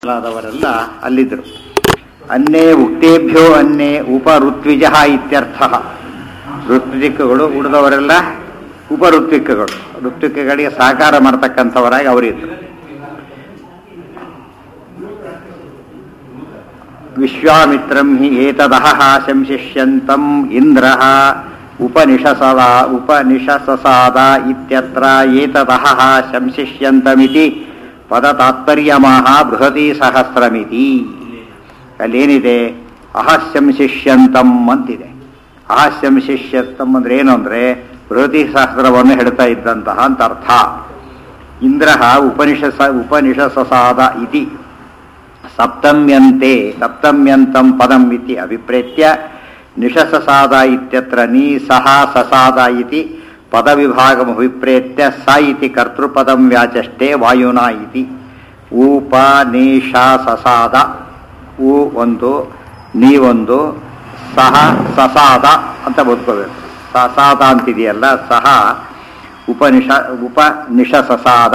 ಮೊದಲಾದವರೆಲ್ಲ ಅಲ್ಲಿದ್ದರು ಅನ್ನೇ ಉಕ್ತೇಭ್ಯೋ ಅನ್ನೇ ಉಪಋತ್ವಿಜ ಇತ್ಯರ್ಥ ಋತ್ವಿಕಗಳು ಉಳಿದವರೆಲ್ಲ ಉಪಋತ್ವಿಕಗಳು ಋತ್ವಿಕಗಳಿಗೆ ಸಹಕಾರ ಮಾಡ್ತಕ್ಕಂಥವರಾಗಿ ಅವರಿದ್ದರು ವಿಶ್ವಾಮಿತ್ರಂ ಹಿ ಏತದಹ ಶಂಶಿಷ್ಯಂತಂ ಇಂದ್ರ ಉಪನಿಷಸದ ಉಪನಿಷಸಸಾದ ಇತ್ಯತ್ರ ಏತದಹ ಶಂಶಿಷ್ಯಂತಮಿತಿ ಪದತಾತ್ಪರ್ಯಮಾಹ ಬೃಹತಿ ಸಹಸ್ರಮಿತಿ ಅಲ್ಲೇನಿದೆ ಅಹಸ್ಯಂ ಶಿಷ್ಯಂತಂ ಅಂತಿದೆ ಅಹಸ್ಯಂ ಶಿಷ್ಯಂತಂ ಅಂದ್ರೆ ಏನು ಅಂದ್ರೆ ಬೃಹತಿ ಸಹಸ್ರವನ್ನು ಹೇಳ್ತಾ ಇದ್ದಂತಹ ಅಂತ ಅರ್ಥ ಇಂದ್ರ ಉಪನಿಷಸ ಉಪನಿಷಸಸಾದ ಇತಿ ಸಪ್ತಮ್ಯಂತೆ ಸಪ್ತಮ್ಯಂತಂ ಪದಂ ಇತಿ ಅಭಿಪ್ರೇತ್ಯ ನಿಷಸಸಾದ ಇತ್ಯತ್ರ ನೀ ಸಹ ಸಸಾದ ಇತಿ ಪದವಿಭಾಗಮಭಿಪ್ರೇತ್ಯ ಸ ಇತಿ ಕರ್ತೃಪದಂ ವ್ಯಾಚಷ್ಟೇ ವಾಯುನಾ ಇತಿ ಉಪನಿಷಸಸಾದ ಉ ಒಂದು ನೀ ಒಂದು ಸಹ ಸಸಾದ ಅಂತ ಓದ್ಕೋಬೇಕು ಸಸಾದ ಅಂತಿದೆಯಲ್ಲ ಸಹ ಉಪನಿಷ ಉಪನಿಷಸಸಾದ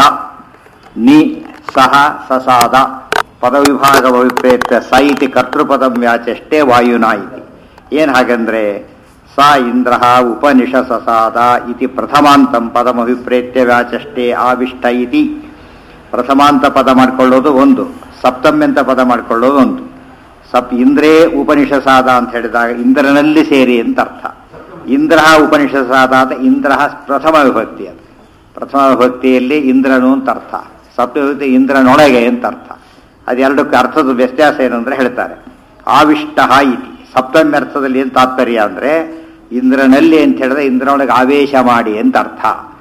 ನಿ ಸಹ ಸಸಾದ ಪದವಿಭಾಗ ಅಭಿಪ್ರೇತ್ಯ ಸ ಇತಿ ಕರ್ತೃಪದಂ ವ್ಯಾಚಷ್ಟೇ ವಾಯುನಾ ಇತಿ ಏನು ಹಾಗಂದ್ರೆ ಸ ಇಂದ್ರ ಉಪನಿಷಸಸಾದ ಇತಿ ಪ್ರಥಮಾಂತಂ ಪದಮಭಿಪ್ರೇತ್ಯ ವ್ಯಾಚಷ್ಟೇ ಆವಿಷ್ಟ ಇತಿ ಪ್ರಥಮಾಂತ ಪದ ಮಾಡ್ಕೊಳ್ಳೋದು ಒಂದು ಸಪ್ತಮ್ಯಂತ ಪದ ಮಾಡ್ಕೊಳ್ಳೋದು ಒಂದು ಸಪ್ ಇಂದ್ರೇ ಉಪನಿಷಸಾದ ಅಂತ ಹೇಳಿದಾಗ ಇಂದ್ರನಲ್ಲಿ ಸೇರಿ ಅಂತ ಅರ್ಥ ಇಂದ್ರ ಉಪನಿಷಸಾದ ಅಂತ ಇಂದ್ರ ಪ್ರಥಮ ವಿಭಕ್ತಿ ಅದು ಪ್ರಥಮ ವಿಭಕ್ತಿಯಲ್ಲಿ ಇಂದ್ರನು ಅಂತ ಅರ್ಥ ಸಪ್ತವಿಭಕ್ತಿ ಇಂದ್ರನೊಳಗೆ ಅಂತ ಅರ್ಥ ಅದೆರಡಕ್ಕೆ ಅರ್ಥದ ವ್ಯತ್ಯಾಸ ಏನು ಅಂದ್ರೆ ಹೇಳ್ತಾರೆ ಆವಿಷ್ಟ ಇತಿ ಸಪ್ತಮ್ಯ ಅರ್ಥದಲ್ಲಿ ಏನು ತಾತ್ಪರ್ಯ ಅಂದ್ರೆ ಇಂದ್ರನಲ್ಲಿ ಅಂತ ಹೇಳಿದ್ರೆ ಇಂದ್ರನೊಳಗೆ ಆವೇಶ ಮಾಡಿ ಅಂತ ಅರ್ಥ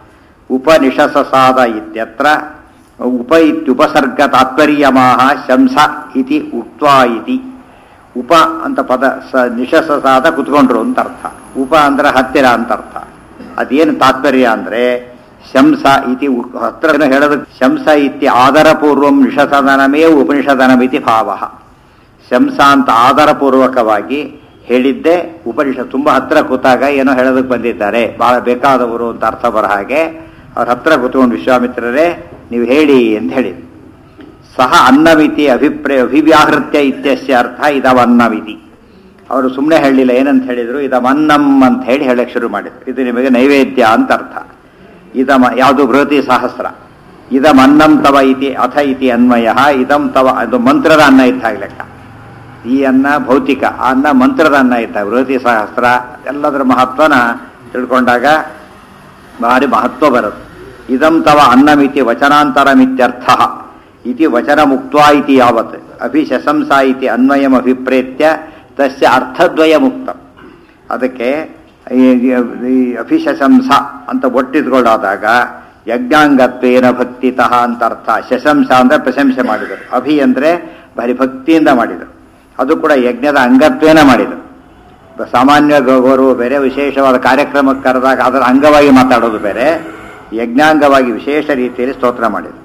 ಉಪನಿಷಸಸಾದ ಇತ್ಯತ್ರ ಉಪ ಇತ್ಯುಪಸರ್ಗ ತಾತ್ಪರ್ಯಮಾಹ ಶಂಸ ಇತಿ ಉಕ್ತ್ವಾ ಇತಿ ಉಪ ಅಂತ ಪದ ಸ ನಿಶಸಸಾದ ಕುತ್ಕೊಂಡ್ರು ಅಂತ ಅರ್ಥ ಉಪ ಅಂದ್ರೆ ಹತ್ತಿರ ಅಂತ ಅರ್ಥ ಅದೇನು ತಾತ್ಪರ್ಯ ಅಂದ್ರೆ ಶಂಸ ಇತಿ ಹತ್ರ ಹೇಳೋದಕ್ಕೆ ಶಂಸ ಇತಿ ಆದರಪೂರ್ವಂ ನಿಷಸದನಮೇ ಉಪನಿಷದನಮಿತಿ ಭಾವ ಶಂಸ ಅಂತ ಆಧಾರಪೂರ್ವಕವಾಗಿ ಹೇಳಿದ್ದೆ ಉಪನಿಷತ್ ತುಂಬಾ ಹತ್ರ ಕೂತಾಗ ಏನೋ ಹೇಳೋದಕ್ಕೆ ಬಂದಿದ್ದಾರೆ ಬಹಳ ಬೇಕಾದವರು ಅಂತ ಅರ್ಥ ಬರ ಹಾಗೆ ಅವ್ರ ಹತ್ರ ಕೂತ್ಕೊಂಡು ವಿಶ್ವಾಮಿತ್ರರೇ ನೀವು ಹೇಳಿ ಅಂತ ಹೇಳಿದ್ರು ಸಹ ಅನ್ನಮಿತಿ ಅಭಿಪ್ರಾಯ ಅಭಿವ್ಯಾಹೃತ್ಯ ಇತ್ಯಸ್ಯ ಅರ್ಥ ಇದವನ್ನವಿತಿ ಅವರು ಸುಮ್ಮನೆ ಹೇಳಲಿಲ್ಲ ಏನಂತ ಹೇಳಿದ್ರು ಇದಮನ್ನಂ ಅಂತ ಹೇಳಿ ಹೇಳಕ್ ಶುರು ಮಾಡಿದ್ರು ಇದು ನಿಮಗೆ ನೈವೇದ್ಯ ಅಂತ ಅರ್ಥ ಇದಮ ಯಾವುದು ಬೃಹತಿ ಸಹಸ್ರ ಇದಮನ್ನಂ ತವ ಇತಿ ಅಥ ಇತಿ ಅನ್ವಯ ಇದಂ ತವ ಅದು ಮಂತ್ರದ ಅನ್ನ ಇದ್ದಾಗ ಲೆಕ್ಕ ಈ ಅನ್ನ ಭೌತಿಕ ಆ ಅನ್ನ ಮಂತ್ರದ ಅನ್ನ ಇದ್ದಾಗ ಬೃಹತಿ ಸಹಸ್ರ ಎಲ್ಲದರ ಮಹತ್ವನ ತಿಳ್ಕೊಂಡಾಗ ಭಾರಿ ಮಹತ್ವ ಬರುತ್ತೆ ಇದಂ ತವ ಅನ್ನಮಿತಿ ವಚನಾಂತರಮಿತ್ಯರ್ಥ ಇತಿ ವಚನ ಮುಕ್ತ ಇತಿ ಯಾವತ್ ಅಭಿಶಂಸ ಇತಿ ಅನ್ವಯಂ ಅಭಿಪ್ರೇತ್ಯ ತಸ್ಯ ಅರ್ಥದ್ವಯ ಮುಕ್ತ ಅದಕ್ಕೆ ಈ ಅಭಿಶಂಸ ಅಂತ ಒಟ್ಟಿದ್ಕೊಳ್ಳಾದಾಗ ಯಜ್ಞಾಂಗತ್ವೇನ ಭಕ್ತಿತಃ ಅಂತ ಅರ್ಥ ಶಶಂಸ ಅಂದ್ರೆ ಪ್ರಶಂಸೆ ಮಾಡಿದರು ಅಭಿ ಅಂದ್ರೆ ಭಾರಿ ಭಕ್ತಿಯಿಂದ ಮಾಡಿದರು ಅದು ಕೂಡ ಯಜ್ಞದ ಅಂಗತ್ವೇನ ಮಾಡಿದರು ಸಾಮಾನ್ಯ ಗೌರವ ಬೇರೆ ವಿಶೇಷವಾದ ಕಾರ್ಯಕ್ರಮಕ್ಕೆ ಕರೆದಾಗ ಅದರ ಅಂಗವಾಗಿ ಮಾತಾಡೋದು ಬೇರೆ ಯಜ್ಞಾಂಗವಾಗಿ ವಿಶೇಷ ರೀತಿಯಲ್ಲಿ ಸ್ತೋತ್ರ ಮಾಡಿದರು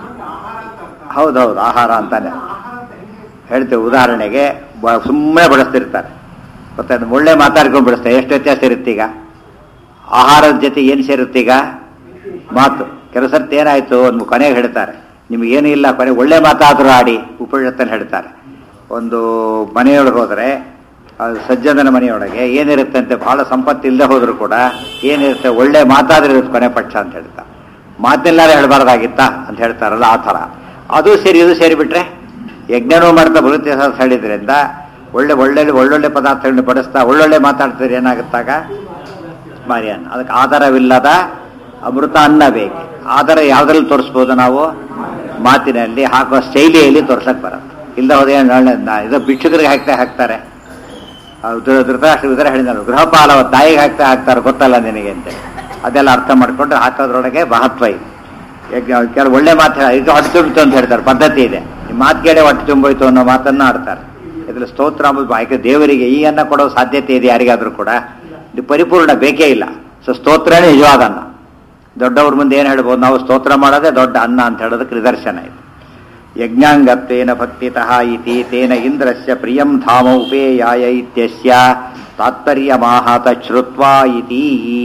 ಹೌದೌದು ಆಹಾರ ಅಂತಾನೆ ಹೇಳ್ತೇವೆ ಉದಾಹರಣೆಗೆ ಸುಮ್ಮನೆ ಬಡಿಸ್ತಿರ್ತಾರೆ ಮತ್ತೆ ಒಳ್ಳೆ ಮಾತಾಡ್ಕೊಂಡು ಬಿಡಿಸ್ತಾರೆ ಎಷ್ಟು ವ್ಯತ್ಯಾಸ ಇರುತ್ತೀಗ ಆಹಾರದ ಜೊತೆ ಏನು ಸೇರುತ್ತೀಗ ಮಾತು ಕೆಲವು ಸರ್ತಿ ಏನಾಯ್ತು ಒಂದು ಕೊನೆಗೆ ಹೇಳ್ತಾರೆ ನಿಮಗೇನು ಇಲ್ಲ ಕೊನೆ ಒಳ್ಳೆ ಮಾತಾದರೂ ಆಡಿ ಉಪನಿಷತ್ತನ್ನು ಹೇಳ್ತಾರೆ ಒಂದು ಮನೆಯೊಳಗೆ ಹೋದರೆ ಸಜ್ಜನನ ಮನೆಯೊಳಗೆ ಏನಿರುತ್ತಂತೆ ಬಹಳ ಸಂಪತ್ತು ಇಲ್ಲದೆ ಹೋದ್ರು ಕೂಡ ಏನಿರುತ್ತೆ ಒಳ್ಳೆ ಮಾತಾದ್ರೆ ಇರುತ್ತೆ ಕೊನೆ ಪಕ್ಷ ಅಂತ ಹೇಳ್ತಾರೆ ಮಾತನ್ನೆಲ್ಲಾರು ಹೇಳಬಾರ್ದಾಗಿತ್ತಾ ಅಂತ ಹೇಳ್ತಾರಲ್ಲ ಆ ಥರ ಅದು ಸೇರಿ ಇದು ಸೇರಿಬಿಟ್ರೆ ಯಜ್ಞನೂ ಮಾಡ್ತಾ ಬರುತ್ತೆ ಹೇಳಿದ್ರಿಂದ ಒಳ್ಳೆ ಒಳ್ಳೆ ಒಳ್ಳೊಳ್ಳೆ ಪದಾರ್ಥಗಳನ್ನ ಬಡಿಸ್ತಾ ಒಳ್ಳೊಳ್ಳೆ ಮಾತಾಡ್ತಾರೆ ಏನಾಗುತ್ತಾಗ ಮಾರಿಯನ್ನ ಅದಕ್ಕೆ ಆಧಾರವಿಲ್ಲದ ಅಮೃತ ಅನ್ನ ಬೇಕು ಆಧಾರ ಯಾವ್ದ್ರಲ್ಲಿ ತೋರಿಸ್ಬೋದು ನಾವು ಮಾತಿನಲ್ಲಿ ಹಾಕುವ ಶೈಲಿಯಲ್ಲಿ ತೋರ್ಸಕ್ ಬರುತ್ತೆ ಇಲ್ಲ ಹೋದ್ರೆ ಇದು ಭಿಕ್ಷುಕರಿಗೆ ಹಾಕ್ತಾ ಹಾಕ್ತಾರೆ ಧೃತರಾಷ್ಟ್ರ ವಿಧರ ಹೇಳಿದ್ರು ಗೃಹಪಾಲ ತಾಯಿಗೆ ಹಾಕ್ತಾ ಹಾಕ್ತಾರೆ ಗೊತ್ತಲ್ಲ ನಿನಗೆ ಅಂತ ಅದೆಲ್ಲ ಅರ್ಥ ಮಾಡ್ಕೊಂಡ್ರೆ ಹಾಕೋದ್ರೊಳಗೆ ಮಹತ್ವ ಇದೆ ಕೆಲವು ಒಳ್ಳೆ ಮಾತು ಈಗ ಹೊಟ್ಟೆ ತುಂಬಿತು ಅಂತ ಹೇಳ್ತಾರೆ ಪದ್ಧತಿ ಇದೆ ಈ ಮಾತು ಕೇಳಿ ಹೊಟ್ಟೆ ತುಂಬೋಯ್ತು ಅನ್ನೋ ಮಾತನ್ನ ಆಡ್ತಾರೆ ಇದ್ರಲ್ಲಿ ಸ್ತೋತ್ರ ಅಂಬುದು ಯಾಕೆ ದೇವರಿಗೆ ಈ ಅನ್ನ ಕೊಡೋ ಸಾಧ್ಯತೆ ಇದೆ ಯಾರಿಗಾದ್ರೂ ಕೂಡ ಇದು ಪರಿಪೂರ್ಣ ಬೇಕೇ ಇಲ್ಲ ಸೊ ಸ್ತೋತ್ರನೇ ನಿಜವಾದ ಅನ್ನ ದೊಡ್ಡವ್ರ ಮುಂದೆ ಏನು ಹೇಳ್ಬೋದು ನಾವು ಸ್ತೋತ್ರ ಮಾಡೋದೇ ದೊಡ್ಡ ಅನ್ನ ಅಂತ ಹೇಳೋದಕ್ಕೆ ನಿದರ್ಶನ ಇದೆ ಯಜ್ಞಾಂಗತ್ವೇನ ಭಕ್ತಿತಃ ಇತಿ ತೇನ ಇಂದ್ರಸ್ಯ ಪ್ರಿಯಂ ಧಾಮ ಉಪೇಯಾಯ ಇತ್ಯಸ್ಯ ತಾತ್ಪರ್ಯಮಾಹತ ಶ್ರುತ್ವಾ ಇತಿ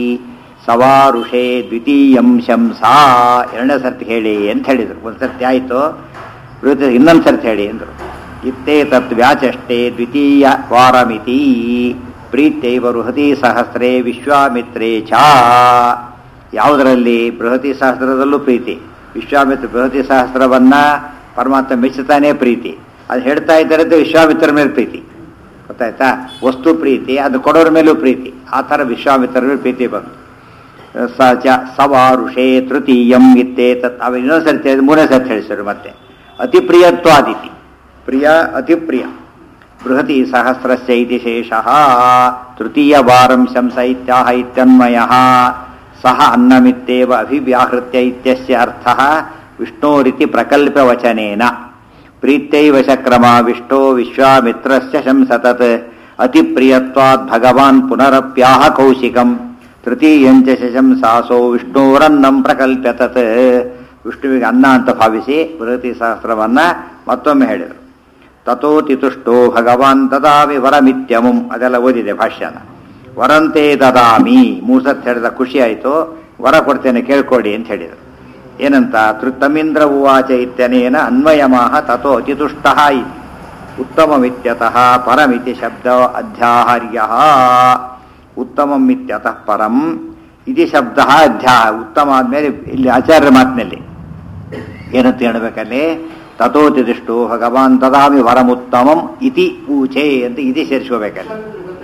ಸವಾರುಷೇ ದ್ವಿತೀಯಂ ಶಂಸಾ ಎರಡನೇ ಸರ್ತಿ ಹೇಳಿ ಅಂತ ಹೇಳಿದರು ಒಂದು ಸರ್ತಿ ಆಯಿತು ಬೃಹತಿ ಇನ್ನೊಂದು ಸರ್ತಿ ಹೇಳಿ ಅಂದರು ಇತ್ತೇ ತತ್ ವ್ಯಾಚಷ್ಟೇ ದ್ವಿತೀಯ ವಾರಮಿತಿ ಪ್ರೀತ್ಯೈವ ಬೃಹತಿ ಸಹಸ್ರೇ ವಿಶ್ವಾಮಿತ್ರೇ ಚ ಯಾವುದರಲ್ಲಿ ಬೃಹತಿ ಸಹಸ್ರದಲ್ಲೂ ಪ್ರೀತಿ ವಿಶ್ವಾಮಿತ್ರ ಬೃಹತಿ ಸಹಸ್ರವನ್ನ ಪರಮಾತ್ಮ ಮೆಚ್ಚುತ್ತಾನೆ ಪ್ರೀತಿ ಅದು ಹೇಳ್ತಾ ಇದ್ದರದ್ದು ವಿಶ್ವಾಮಿತ್ರ ಮೇಲೆ ಪ್ರೀತಿ ಗೊತ್ತಾಯ್ತಾ ವಸ್ತು ಪ್ರೀತಿ ಅದು ಕೊಡೋರ ಮೇಲೂ ಪ್ರೀತಿ ಆ ಥರ ವಿಶ್ವಾಮಿತ್ರ ಮೇಲೆ ಪ್ರೀತಿ ಬಂತು ಸ ಚ ಸವಾರುಷೇ ತೃತೀಯಂ ಇತ್ತೇ ತತ್ ಅವ ಇನ್ನೊಂದು ಸರ್ತಿ ಹೇಳಿದ್ರು, ಮೂರನೇ ಸರ್ತಿ ಹೇಳಿಸಿದ್ರು ಮತ್ತೆ ಅತಿ ಪ್ರಿಯತ್ವಾದಿತಿ ಪ್ರಿಯ ಅತಿ ಪ್ರಿಯ ಬೃಹತಿ ಸಹಸ್ರಸ್ಯ ಇತಿ ಶೇಷಃ ತೃತೀಯ ವಾರಂ ಶಂಸ ಇತ್ಯಾಹ ಇತ್ಯನ್ಮಯ ಸಹ ಅನ್ನಮಿತ್ತೇವ ಅಭಿವ್ಯಾಹೃತ್ಯ ಇತ್ಯಸ್ಯ ಅರ್ಥಃ ವಿಷ್ಣೋರಿತಿ ಪ್ರಕಲ್ಪವಚನೇನ ಪ್ರೀತ್ಯೈವ ಚಕ್ರಮ ವಿಷ್ಣೋ ವಿಶ್ವಾಮಿತ್ರಸ್ಯ ಶಂಸತತ್ ಅತಿಪ್ರಿಯತ್ವಾತ್ ಭಗವಾನ್ ಪುನರಪ್ಯಾಹ ಕೌಶಿಕಂ ತೃತೀಯಂಚ ಶಶಂಸಾಸೋ ವಿಷ್ಣೋರನ್ನಂ ಪ್ರಕಲ್ಪ್ಯ ತತ್ ವಿಷ್ಣುವಿಗೆ ಅನ್ನ ಅಂತ ಭಾವಿಸಿ ಬೃಹತಿ ಸಹಸ್ರವನ್ನ ಮತ್ತೊಮ್ಮೆ ಹೇಳಿದರು ತಥೋತಿ ತುಷ್ಟೋ ಭಗವಾನ್ ದದಾಮಿ ವರಮಿತ್ಯಮುಂ ಅದೆಲ್ಲ ಓದಿದೆ ಭಾಷ್ಯನ ವರಂತೆ ದದಾಮಿ ಮೂರು ಸತ್ ಹೇಳಿದ ಖುಷಿ ಆಯಿತು ವರ ಕೊಡ್ತೇನೆ ಕೇಳ್ಕೊಡಿ ಅಂತ ಹೇಳಿದರು ಏನಂತ ತೃತಮಿಂದ್ರ ಉವಾಚ ಇತ್ಯನೇನ ಅನ್ವಯಮಾಹ ತಥೋ ಅತಿತುಷ್ಟ ಇತಿ ಉತ್ತಮಮಿತ್ಯತಃ ಪರಮಿತಿ ಶಬ್ದ ಅಧ್ಯಾಹಾರ್ಯ ಉತ್ತಮಂ ಇತ್ಯತಃ ಪರಂ ಇತಿ ಶಬ್ದ ಅಧ್ಯಾಹ ಉತ್ತಮ ಆದ್ಮೇಲೆ ಇಲ್ಲಿ ಆಚಾರ್ಯರ ಮಾತಿನಲ್ಲಿ ಏನಂತ ಹೇಳ್ಬೇಕಲ್ಲಿ ತಥೋತಿದಿಷ್ಟು ಭಗವಾನ್ ತದಾಮಿ ವರಮುತ್ತಮಂ ಇತಿ ಊಚೆ ಅಂತ ಇತಿ ಸೇರಿಸ್ಕೋಬೇಕಲ್ಲಿ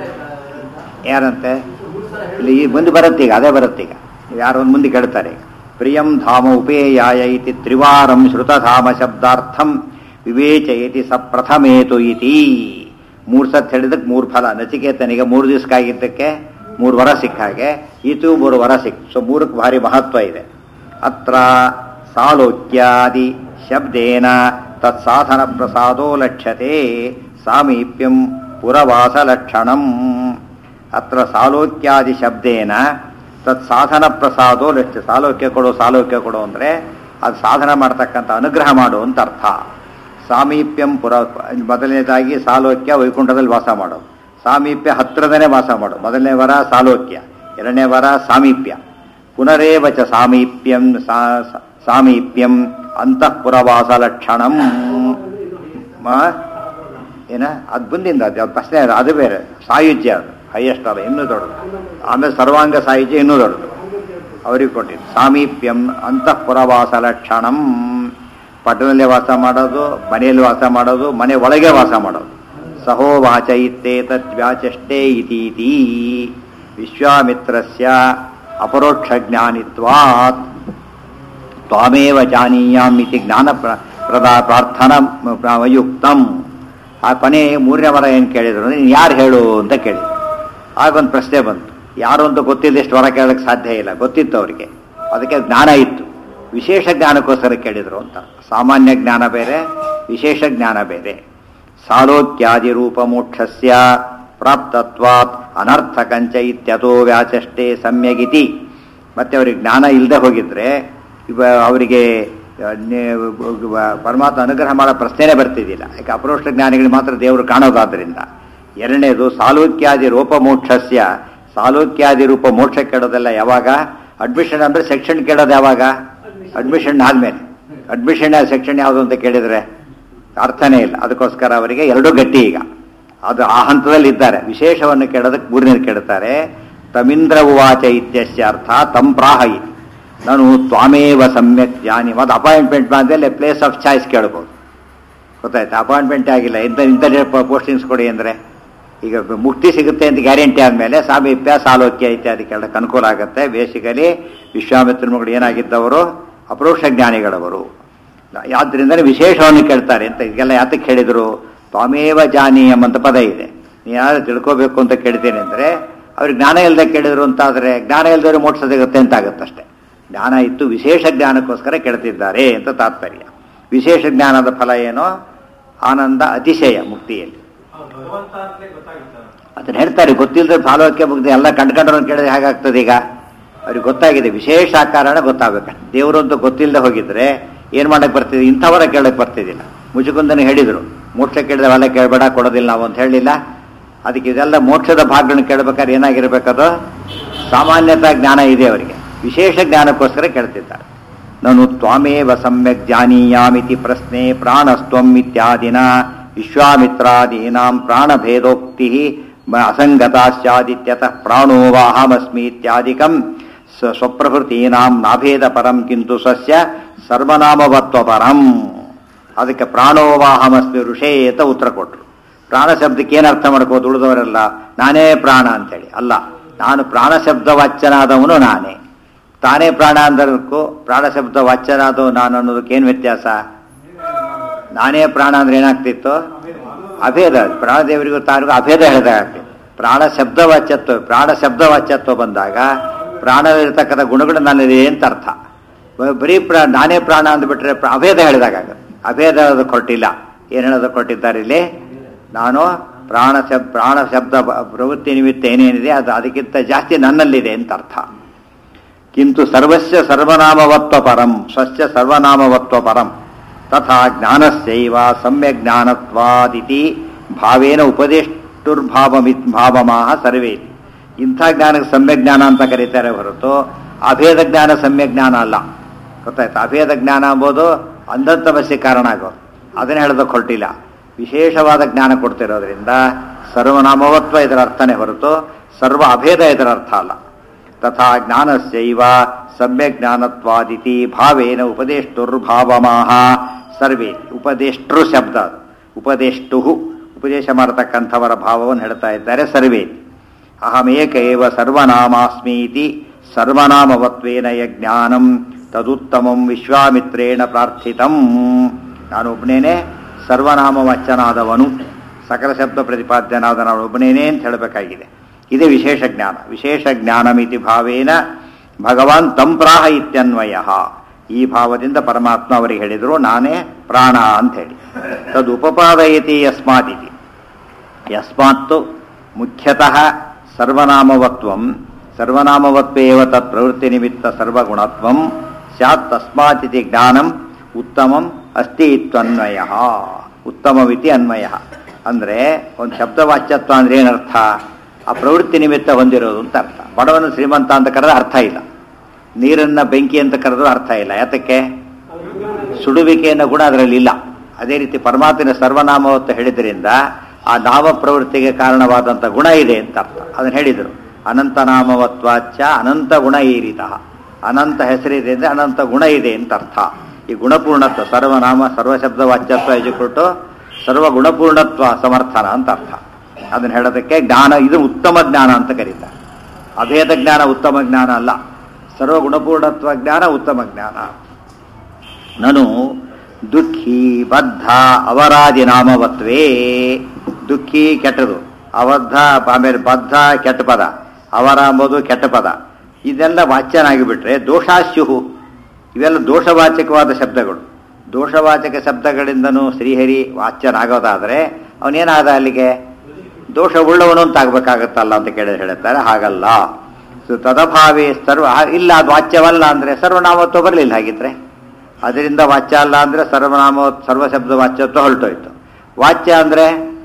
ಯಾರಂತೆ ಇಲ್ಲಿ ಈ ಮುಂದೆ ಬರುತ್ತೆ ಈಗ ಅದೇ ಬರುತ್ತೆ ಈಗ ಯಾರೋ ಒಂದು ಮುಂದೆ ಕೇಳ್ತಾರೆ ಪ್ರಿಯಂ ಧಾಮ ಉಪೇಯಾಯ ಇತಿ ತ್ರಿವಾರಂ ಶ್ರುತಧಾಮ ಶಬ್ದಾರ್ಥಂ ವಿವೇಚಯತಿ ಸ ಪ್ರಥಮೇತು ಇತಿ ಮೂರು ಸತ್ ಹೇಳಿದಕ್ಕೆ ಮೂರು ಫಲ ನಚಿಕೇತನಿಗೆ ಮೂರು ದಿವಸಕ್ಕಾಗಿದ್ದಕ್ಕೆ ಮೂರು ವರ ಸಿಕ್ಕ ಹಾಗೆ ಈತು ಮೂರು ವರ ಸಿಕ್ ಸೊ ಮೂರಕ್ಕೆ ಭಾರಿ ಮಹತ್ವ ಇದೆ ಅತ್ರ ಸಾಲೋಕ್ಯಾದಿ ಶಬ್ದೇನ ತತ್ಸಾಧನ ಪ್ರಸಾದೋ ಲಕ್ಷ್ಯತೆ ಸಾಮೀಪ್ಯಂ ಪುರವಾಸ ಲಕ್ಷಣಂ ಅತ್ರ ಸಾಲೋಕ್ಯಾದಿ ಶಬ್ದೇನ ತತ್ ಸಾಧನ ಪ್ರಸಾದೋ ಲಕ್ಷ್ಯ ಸಾಲೋಕ್ಯ ಕೊಡು ಸಾಲೋಕ್ಯ ಕೊಡು ಅಂದರೆ ಅದು ಸಾಧನ ಮಾಡ್ತಕ್ಕಂಥ ಅನುಗ್ರಹ ಮಾಡು ಅಂತ ಅರ್ಥ ಸಾಮೀಪ್ಯಂ ಪುರ ಮೊದಲನೇದಾಗಿ ಸಾಲೋಕ್ಯ ವೈಕುಂಠದಲ್ಲಿ ವಾಸ ಮಾಡೋದು ಸಾಮೀಪ್ಯ ಹತ್ರದನೇ ವಾಸ ಮಾಡು ಮೊದಲನೇ ವರ ಸಾಲೋಕ್ಯ ಎರಡನೇ ವರ ಸಾಮೀಪ್ಯ ಪುನರೇವ ಚ ಸಾಮೀಪ್ಯಂ ಸಾ- ಸಾ- ಸಾಮೀಪ್ಯಂ ಅಂತಃಪುರವಾಸ ಲಕ್ಷಣಂ ಮ- ಏನ ಅದು ಬಂದಿಂದ ಅದು ಅದು ಪ್ರಶ್ನೆ ಅದು ಅದು ಬೇರೆ ಸಾಯುಜ್ಯ ಅದು ಹೈಯೆಸ್ಟ್ ಅಲ್ಲ ಇನ್ನೂ ದೊಡ್ಡದು ಆಮೇಲೆ ಸರ್ವಾಂಗ ಸಾಯುಜ್ಯ ಇನ್ನೂ ದೊಡ್ಡದು ಅವ್ರಿಗೆ ಕೊಟ್ಟಿದ್ದು ಸಾಮೀಪ್ಯಂ ಅಂತಃಪುರವಾಸ ಲಕ್ಷಣಂ ಪಟ್ಟಣದಲ್ಲಿ ವಾಸ ಮಾಡೋದು ಮನೆಯಲ್ಲಿ ವಾಸ ಮಾಡೋದು ಮನೆ ಒಳಗೆ ವಾಸ ಮಾಡೋದು ಸಹೋವಾಚ ಇತ್ತೇ ತದ್ವ್ಯಾಚಷ್ಟೇ ಇತೀತಿ ವಿಶ್ವಾಮಿತ್ರಸ್ಯ ಅಪರೋಕ್ಷ ಜ್ಞಾನಿತ್ವಾತ್ ತ್ವಾಮೇವ ಜಾನೀಯಾಮ್ ಇತಿ ಜ್ಞಾನ ಪ್ರ ಪ್ರದಾ ಪ್ರಾರ್ಥನಾ ಯುಕ್ತಂ ಆ ಕೊನೆ ಮೂರನೇ ವರ ಏನು ಕೇಳಿದ್ರು ನೀನು ಯಾರು ಹೇಳು ಅಂತ ಕೇಳಿ ಆಗೊಂದು ಪ್ರಶ್ನೆ ಬಂತು ಯಾರು ಅಂತ ಗೊತ್ತಿದ್ದಷ್ಟು ವರ ಕೇಳಕ್ಕೆ ಸಾಧ್ಯ ಇಲ್ಲ ಗೊತ್ತಿತ್ತು ಅವರಿಗೆ ಅದಕ್ಕೆ ಜ್ಞಾನ ಇತ್ತು ವಿಶೇಷ ಜ್ಞಾನಕ್ಕೋಸ್ಕರ ಕೇಳಿದ್ರು ಅಂತ ಸಾಮಾನ್ಯ ಜ್ಞಾನ ಬೇರೆ ವಿಶೇಷ ಜ್ಞಾನ ಬೇರೆ ಸಾಲೋಕ್ಯಾದಿ ರೂಪ ಮೋಕ್ಷಸ್ಯ ಪ್ರಾಪ್ತತ್ವಾತ್ ಅನರ್ಥಕಂಚ ಇತ್ಯಥೋ ವ್ಯಾಚಷ್ಟೇ ಸಮ್ಯಗಿತಿ ಮತ್ತೆ ಅವರಿಗೆ ಜ್ಞಾನ ಇಲ್ಲದೆ ಹೋಗಿದ್ರೆ ಇವ ಅವರಿಗೆ ಆ, ನೆ- ವ- ಪರಮಾತ್ಮ ಅನುಗ್ರಹ ಮಾಡೋ ಪ್ರಶ್ನೆನೇ ಬರ್ತಿದ್ದಿಲ್ಲ ಯಾಕೆ ಅಪರೋಕ್ಷ ಜ್ಞಾನಿಗಳಿಗೆ ಮಾತ್ರ ದೇವರು ಕಾಣೋದಾದ್ರಿಂದ ಎರಡನೇದು ಸಾಲೋಕ್ಯಾದಿ ರೂಪ ಮೋಕ್ಷಸ್ಯ ಸಾಲೋಕ್ಯಾದಿ ರೂಪ ಮೋಕ್ಷ ಕೇಳೋದೆಲ್ಲ ಯಾವಾಗ ಅಡ್ಮಿಷನ್ ಅಂದ್ರೆ ಸೆಕ್ಷನ್ ಕೇಳೋದು ಯಾವಾಗ ಅಡ್ಮಿಷನ್ ಆದ್ಮೇಲೆ ಅಡ್ಮಿಷನ್ ಸೆಕ್ಷನ್ ಯಾವುದು ಅಂತ ಕೇಳಿದ್ರೆ ಅರ್ಥನೇ ಇಲ್ಲ ಅದಕ್ಕೋಸ್ಕರ ಅವರಿಗೆ ಎರಡೂ ಗಟ್ಟಿ ಈಗ ಅದು ಆ ಹಂತದಲ್ಲಿ ಇದ್ದಾರೆ ವಿಶೇಷವನ್ನು ಕೇಳೋದಕ್ಕೆ ಮೂರನೇದು ಕೇಳ್ತಾರೆ ತಮಿಂದ್ರ ಉವಾಚ ಇತ್ಯಸ್ಯ ಅರ್ಥ ತಂ ಪ್ರಾಹ ಇತಿ ನಾನು ತ್ವಾಮೇವ ಸಮ್ಯಕ್ ಜಾನಿ ಮತ್ತು ಅಪಾಯಿಂಟ್ಮೆಂಟ್ ಮಾಡಿದ್ರೆ ಪ್ಲೇಸ್ ಆಫ್ ಚಾಯ್ಸ್ ಕೇಳ್ಬೋದು ಗೊತ್ತಾಯ್ತು ಅಪಾಯಿಂಟ್ಮೆಂಟ್ ಆಗಿಲ್ಲ ಇಂಥ ಇಂಥ ಪೋಸ್ಟಿಂಗ್ಸ್ ಕೊಡಿ ಅಂದರೆ ಈಗ ಮುಕ್ತಿ ಸಿಗುತ್ತೆ ಅಂತ ಗ್ಯಾರಂಟಿ ಆದಮೇಲೆ ಸಾಮೀಪ್ಯ ಸಾಲೋಕ್ಯ ಇತ್ಯಾದಿ ಕೇಳಕ್ಕೆ ಅನುಕೂಲ ಆಗುತ್ತೆ ಬೇಸಿಕಲಿ ವಿಶ್ವಾಮಿತ್ರ ಮಗಳು ಏನಾಗಿದ್ದವರು ಅಪರೋಕ್ಷ ಜ್ಞಾನಿಗಳವರು ಯಾದ್ರಿಂದಲೇ ವಿಶೇಷವನ್ನು ಕೇಳ್ತಾರೆ ಅಂತ ಇದೆಲ್ಲ ಯಾತಕ್ಕೆ ಹೇಳಿದರು ತ್ವಾಮೇವ ಜಾನಿ ಎಂಬಂತ ಪದ ಇದೆ ನೀ ಯಾರು ತಿಳ್ಕೋಬೇಕು ಅಂತ ಕೇಳ್ತೇನೆ ಅಂದರೆ ಅವ್ರಿಗೆ ಜ್ಞಾನ ಇಲ್ಲದೆ ಕೇಳಿದ್ರು ಅಂತಾದರೆ ಜ್ಞಾನ ಇಲ್ಲದವರು ಮೋಕ್ಷ ಸಿಗುತ್ತೆ ಅಂತ ಆಗುತ್ತಷ್ಟೇ ಜ್ಞಾನ ಇತ್ತು ವಿಶೇಷ ಜ್ಞಾನಕ್ಕೋಸ್ಕರ ಕೇಳ್ತಿದ್ದಾರೆ ಅಂತ ತಾತ್ಪರ್ಯ ವಿಶೇಷ ಜ್ಞಾನದ ಫಲ ಏನೋ ಆನಂದ ಅತಿಶಯ ಮುಕ್ತಿಯಲ್ಲಿ ಭಗವಂತ ಅಂತಲೇ ಗೊತ್ತಾಗುತ್ತೆ ಅದನ್ನ ಹೇಳ್ತಾರೆ ಗೊತ್ತಿಲ್ಲದೆ ಸಾಲೋಕ್ಯ ಮುಗ್ದು ಎಲ್ಲ ಕಂಡ್ಕೊಂಡ್ರನ್ನು ಕೇಳಿದ್ರೆ ಹೇಗಾಗ್ತದೆ ಈಗ ಅವ್ರಿಗೆ ಗೊತ್ತಾಗಿದೆ ವಿಶೇಷ ಕಾರಣ ಗೊತ್ತಾಗಬೇಕು ದೇವರು ಅಂತ ಗೊತ್ತಿಲ್ಲದೆ ಹೋಗಿದ್ರೆ ಏನ್ ಮಾಡಕ್ ಬರ್ತಿದೆ ಇಂಥವರ ಕೇಳಕ್ ಬರ್ತಿದ್ದಿಲ್ಲ ಮುಜುಕುಂದನ ಹೇಳಿದ್ರು ಮೋಕ್ಷ ಕೇಳಿದ್ರೆ ಅವೆಲ್ಲ ಕೇಳಬೇಡ ಕೊಡೋದಿಲ್ಲ ನಾವು ಅಂತ ಹೇಳಿಲ್ಲ ಅದಕ್ಕೆ ಇದೆಲ್ಲ ಮೋಕ್ಷದ ಭಾಗಗಳನ್ನ ಕೇಳ್ಬೇಕಾದ್ರೆ ಏನಾಗಿರ್ಬೇಕದು ಸಾಮಾನ್ಯತಾ ಜ್ಞಾನ ಇದೆ ಅವರಿಗೆ ವಿಶೇಷ ಜ್ಞಾನಕ್ಕೋಸ್ಕರ ಕೇಳ್ತಿದ್ದಾರೆ ನನು ತ್ವಾಮೇವ ಸಮ್ಯಕ್ ಜಾನೀಯಾಮಿತಿ ಪ್ರಶ್ನೆ ಪ್ರಾಣಸ್ತ್ವಂ ಇತ್ಯಾದಿನ ವಿಶ್ವಾಮಿತ್ರಾದೀನಾಂ ಪ್ರಾಣಭೇದೋಕ್ತಿ ಅಸಂಗತಾಶ್ಚಾದಿತ್ಯತಃ ಪ್ರಾಣೋ ವಾಹಮಸ್ಮಿ ಇತ್ಯಾದಿಕಂ ಸ- ಸ್ವಪ್ರಭೃತೀನಾಂ ನಾಭೇದ ಪರಂ ಕಿಂತು ಸ್ವಸ್ಯ ಸರ್ವನಾಮವತ್ವ ಪರಂ ಅದಕ್ಕೆ ಪ್ರಾಣೋವಾಹಮಸ್ಮಿ ಋಷೇ ಅಂತ ಉತ್ತರ ಕೊಟ್ರು ಪ್ರಾಣ ಶಬ್ದಕ್ಕೆ ಏನು ಅರ್ಥ ಮಾಡ್ಕೋದು ಉಳಿದವರೆಲ್ಲ ನಾನೇ ಪ್ರಾಣ ಅಂತೇಳಿ ಅಲ್ಲ ನಾನು ಪ್ರಾಣ ಶಬ್ದ ವಾಚ್ಯನಾದವನು ನಾನೇ ತಾನೇ ಪ್ರಾಣ ಅಂದದಕ್ಕೂ ಪ್ರಾಣ ಶಬ್ದ ವಾಚ್ಯನಾದವು ನಾನು ಅನ್ನೋದಕ್ಕೆ ಏನು ವ್ಯತ್ಯಾಸ ನಾನೇ ಪ್ರಾಣ ಅಂದ್ರೆ ಏನಾಗ್ತಿತ್ತು ಅಭೇದ ಪ್ರಾಣದೇವರಿಗೂ ತಾನಿಗೂ ಅಭೇದ ಹೇಳಿದಾಗ್ತಿತ್ತು ಪ್ರಾಣ ಶಬ್ದ ವಾಚ್ಯತ್ವ ಪ್ರಾಣ ಶಬ್ದ ವಾಚ್ಯತ್ವ ಬಂದಾಗ ಪ್ರಾಣವಿರತಕ್ಕಂಥ ಗುಣಗಳು ನನ್ನಿದೆ ಅಂತ ಅರ್ಥ ಬ- ಬರೀ ಪ್ರಾ ನಾನೇ ಪ್ರಾಣ ಅಂದ್ಬಿಟ್ರೆ ಪ್ರ- ಅಭೇದ ಹೇಳಿದಾಗತ್ತೆ ಅಭೇದ ಹೇಳೋದಕ್ಕೆ ಹೊರಟಿಲ್ಲ ಏನು ಹೇಳೋದಕ್ಕೆ ಕೊಟ್ಟಿದ್ದಾರೆ ಇಲ್ಲಿ ನಾನು ಪ್ರಾಣ ಶಬ್ ಪ್ರಾಣ ಶಬ್ದ ಬ- ಪ್ರವೃತ್ತಿ ನಿಮಿತ್ತ ಏನೇನಿದೆ ಅದು ಅದಕ್ಕಿಂತ ಜಾಸ್ತಿ ನನ್ನಲ್ಲಿದೆ ಅಂತ ಅರ್ಥ ಕಿಂತು ಸರ್ವಸ್ಯ ಸರ್ವನಾಮವತ್ವ ಪರಂ ಸ್ವಸ್ಯ ಸರ್ವನಾಮವತ್ವ ಪರಂ ತಥಾ ಜ್ಞಾನಸ್ಯೈವ ಸಮ್ಯಕ್ ಜ್ಞಾನತ್ವಾದಿತಿ ಭಾವೇನ ಉಪದೇಷ್ಟುರ್ಭಾವಮಿ ಭಾವಮಾಹ ಸರ್ವೇ ಇಂಥ ಜ್ಞಾನಕ್ಕೆ ಸಮ್ಯಕ್ ಜ್ಞಾನ ಅಂತ ಕರೀತಾರೆ ಹೊರತು ಅಭೇದ ಜ್ಞಾನ ಸಮ್ಯಕ್ ಜ್ಞಾನ ಅಲ್ಲ ಗೊತ್ತಾಯ್ತು ಅಭೇದ ಜ್ಞಾನ ಎಂಬುದು ಅಂಧತ್ವಸ್ಯ ಕಾರಣ ಆಗೋದು ಅದನ್ನ ಹೇಳೋದಕ್ಕೆ ಹೊರಟಿಲ್ಲ ವಿಶೇಷವಾದ ಜ್ಞಾನ ಕೊಡ್ತಿರೋದ್ರಿಂದ ಸರ್ವನಾಮವತ್ವ ಇದರ ಅರ್ಥನೇ ಹೊರತು ಸರ್ವ ಅಭೇದ ಇದರ ಅರ್ಥ ಅಲ್ಲ ತಥಾ ಜ್ಞಾನಸ್ಯೈವ ಸಮ್ಯಕ್ ಜ್ಞಾನತ್ವಾದಿತಿ ಭಾವೇನ ಉಪದೇಷ್ಟುರ್ಭಾವಮಾಹ ಸರ್ವೇ ಉಪದೇಷ್ಟೃ ಶಬ್ದ ಅದು. ಉಪದೇಷ್ಟು ಉಪದೇಶ ಮಾಡತಕ್ಕಂಥವರ ಭಾವವನ್ನು ಹೇಳ್ತಾ ಇದ್ದಾರೆ ಸರ್ವೇ ಅಹಮೇಕ ಏವ ಸರ್ವನಾಮಾಸ್ಮೀತಿ ಸರ್ವನಾಮವತ್ವೇನ ಯಜ್ಞಾನಂ ತದುತ್ತಮಂ ವಿಶ್ವಾಮಿತ್ರೇಣ ಪ್ರಾರ್ಥಿತಂ ನಾನು ಒಬ್ಬನೇನೆ ಸರ್ವನಾಮವಚ್ಚನಾದವನು ಸಕಲ ಶಬ್ದ ಪ್ರತಿಪಾದ್ಯನಾದ ನಾನು ಒಬ್ಬನೇನೆ ಅಂತ ಹೇಳಬೇಕಾಗಿದೆ ಇದೇ ವಿಶೇಷ ಜ್ಞಾನ ವಿಶೇಷ ಜ್ಞಾನಮಿತಿ ಭಾವೇನ ಭಗವಾನ್ ತಂಪ್ರಾಹ ಇತ್ಯನ್ವಯ ಈ ಭಾವದಿಂದ ಪರಮಾತ್ಮ ಅವರಿಗೆ ಹೇಳಿದರು ನಾನೇ ಪ್ರಾಣ ಅಂತ ಹೇಳಿ ತದ್ ಉಪಪಾದಯತಿ ಯಸ್ಮಾದಿತಿ ಯಸ್ಮಾತ್ತು ಮುಖ್ಯತಃ ಸರ್ವನಾಮವತ್ವಂ ಸರ್ವನಾಮವತ್ವೇವ ತತ್ ಪ್ರವೃತ್ತಿ ನಿಮಿತ್ತ ಸರ್ವಗುಣತ್ವಂ ಸ್ಯಾತ್ ತಸ್ಮಾತಿತಿ ಜ್ಞಾನಂ ಉತ್ತಮಂ ಅಸ್ತಿ ಇತ್ವನ್ವಯ ಉತ್ತಮವಿತಿ ಅನ್ವಯ ಅಂದರೆ ಒಂದು ಶಬ್ದವಾಚ್ಯತ್ವ ಅಂದ್ರೆ ಏನರ್ಥ ಆ ಪ್ರವೃತ್ತಿ ನಿಮಿತ್ತ ಹೊಂದಿರೋದು ಅಂತ ಅರ್ಥ ಬಡವನು ಶ್ರೀಮಂತ ಅಂತ ಕರೆದ್ರೆ ಅರ್ಥ ಇಲ್ಲ ನೀರನ್ನ ಬೆಂಕಿ ಅಂತ ಕರೆದ್ರೂ ಅರ್ಥ ಇಲ್ಲ ಯಾತಕ್ಕೆ ಸುಡುವಿಕೆ ಅನ್ನೋ ಗುಣ ಅದರಲ್ಲಿ ಇಲ್ಲ ಅದೇ ರೀತಿ ಪರಮಾತ್ಮನ ಸರ್ವನಾಮವತ್ತು ಹೇಳಿದ್ರಿಂದ ಆ ನಾಮ ಪ್ರವೃತ್ತಿಗೆ ಕಾರಣವಾದಂಥ ಗುಣ ಇದೆ ಅಂತ ಅರ್ಥ ಅದನ್ನು ಹೇಳಿದರು ಅನಂತ ನಾಮವತ್ವಾಚ ಅನಂತ ಗುಣ ಈರಿತ ಅನಂತ ಹೆಸರಿದೆ ಅಂದರೆ ಅನಂತ ಗುಣ ಇದೆ ಅಂತ ಅರ್ಥ ಈ ಗುಣಪೂರ್ಣತ್ವ ಸರ್ವನಾಮ ಸರ್ವಶಬ್ದ ವಾಚ್ಯತ್ವ ಎಜುಕೊಟ್ಟು ಸರ್ವ ಗುಣಪೂರ್ಣತ್ವ ಸಮರ್ಥನ ಅಂತ ಅರ್ಥ ಅದನ್ನು ಹೇಳೋದಕ್ಕೆ ಜ್ಞಾನ ಇದು ಉತ್ತಮ ಜ್ಞಾನ ಅಂತ ಕರೀತಾರೆ ಅಭೇದ ಜ್ಞಾನ ಉತ್ತಮ ಜ್ಞಾನ ಅಲ್ಲ ಸರ್ವ ಗುಣಪೂರ್ಣತ್ವ ಜ್ಞಾನ ಉತ್ತಮ ಜ್ಞಾನ ನನು ದುಃಖಿ ಬದ್ಧ ಅವರಾದಿ ನಾಮವತ್ವೇ ದುಃಖಿ ಕೆಟ್ಟದು ಅವದ್ಧ ಆಮೇಲೆ ಬದ್ಧ ಕೆಟ್ಟ ಪದ ಅವರ ಎಂಬುದು ಕೆಟ್ಟ ಪದ ಇದೆಲ್ಲ ವಾಚ್ಯನಾಗಿ ಬಿಟ್ರೆ ದೋಷಾಸ್ಯುಹು ಇವೆಲ್ಲ ದೋಷವಾಚಕವಾದ ಶಬ್ದಗಳು ದೋಷವಾಚಕ ಶಬ್ದಗಳಿಂದನೂ ಶ್ರೀಹರಿ ವಾಚ್ಯನಾಗೋದಾದರೆ ಅವನೇನಾದ ಅಲ್ಲಿಗೆ ದೋಷ ಉಳ್ಳವನು ಅಂತ ಆಗ್ಬೇಕಾಗತ್ತಲ್ಲ ಅಂತ ಕೇಳಿ ಹೇಳ್ತಾರೆ ಹಾಗಲ್ಲ ಸೊ ತದಭಾವೇ ಸರ್ವ ಇಲ್ಲ ಅದು ವಾಚ್ಯವಲ್ಲ ಅಂದ್ರೆ ಸರ್ವನಾಮತ್ವ ಬರಲಿಲ್ಲ ಹಾಗಿದ್ರೆ ಅದರಿಂದ ವಾಚ್ಯ ಅಲ್ಲ ಅಂದ್ರೆ ಸರ್ವನಾಮ ಸರ್ವಶಬ್ದ ವಾಚ್ಯತ್ವ ಹೊರಟೋಯ್ತು ವಾಚ್ಯ ಅಂದ್ರೆ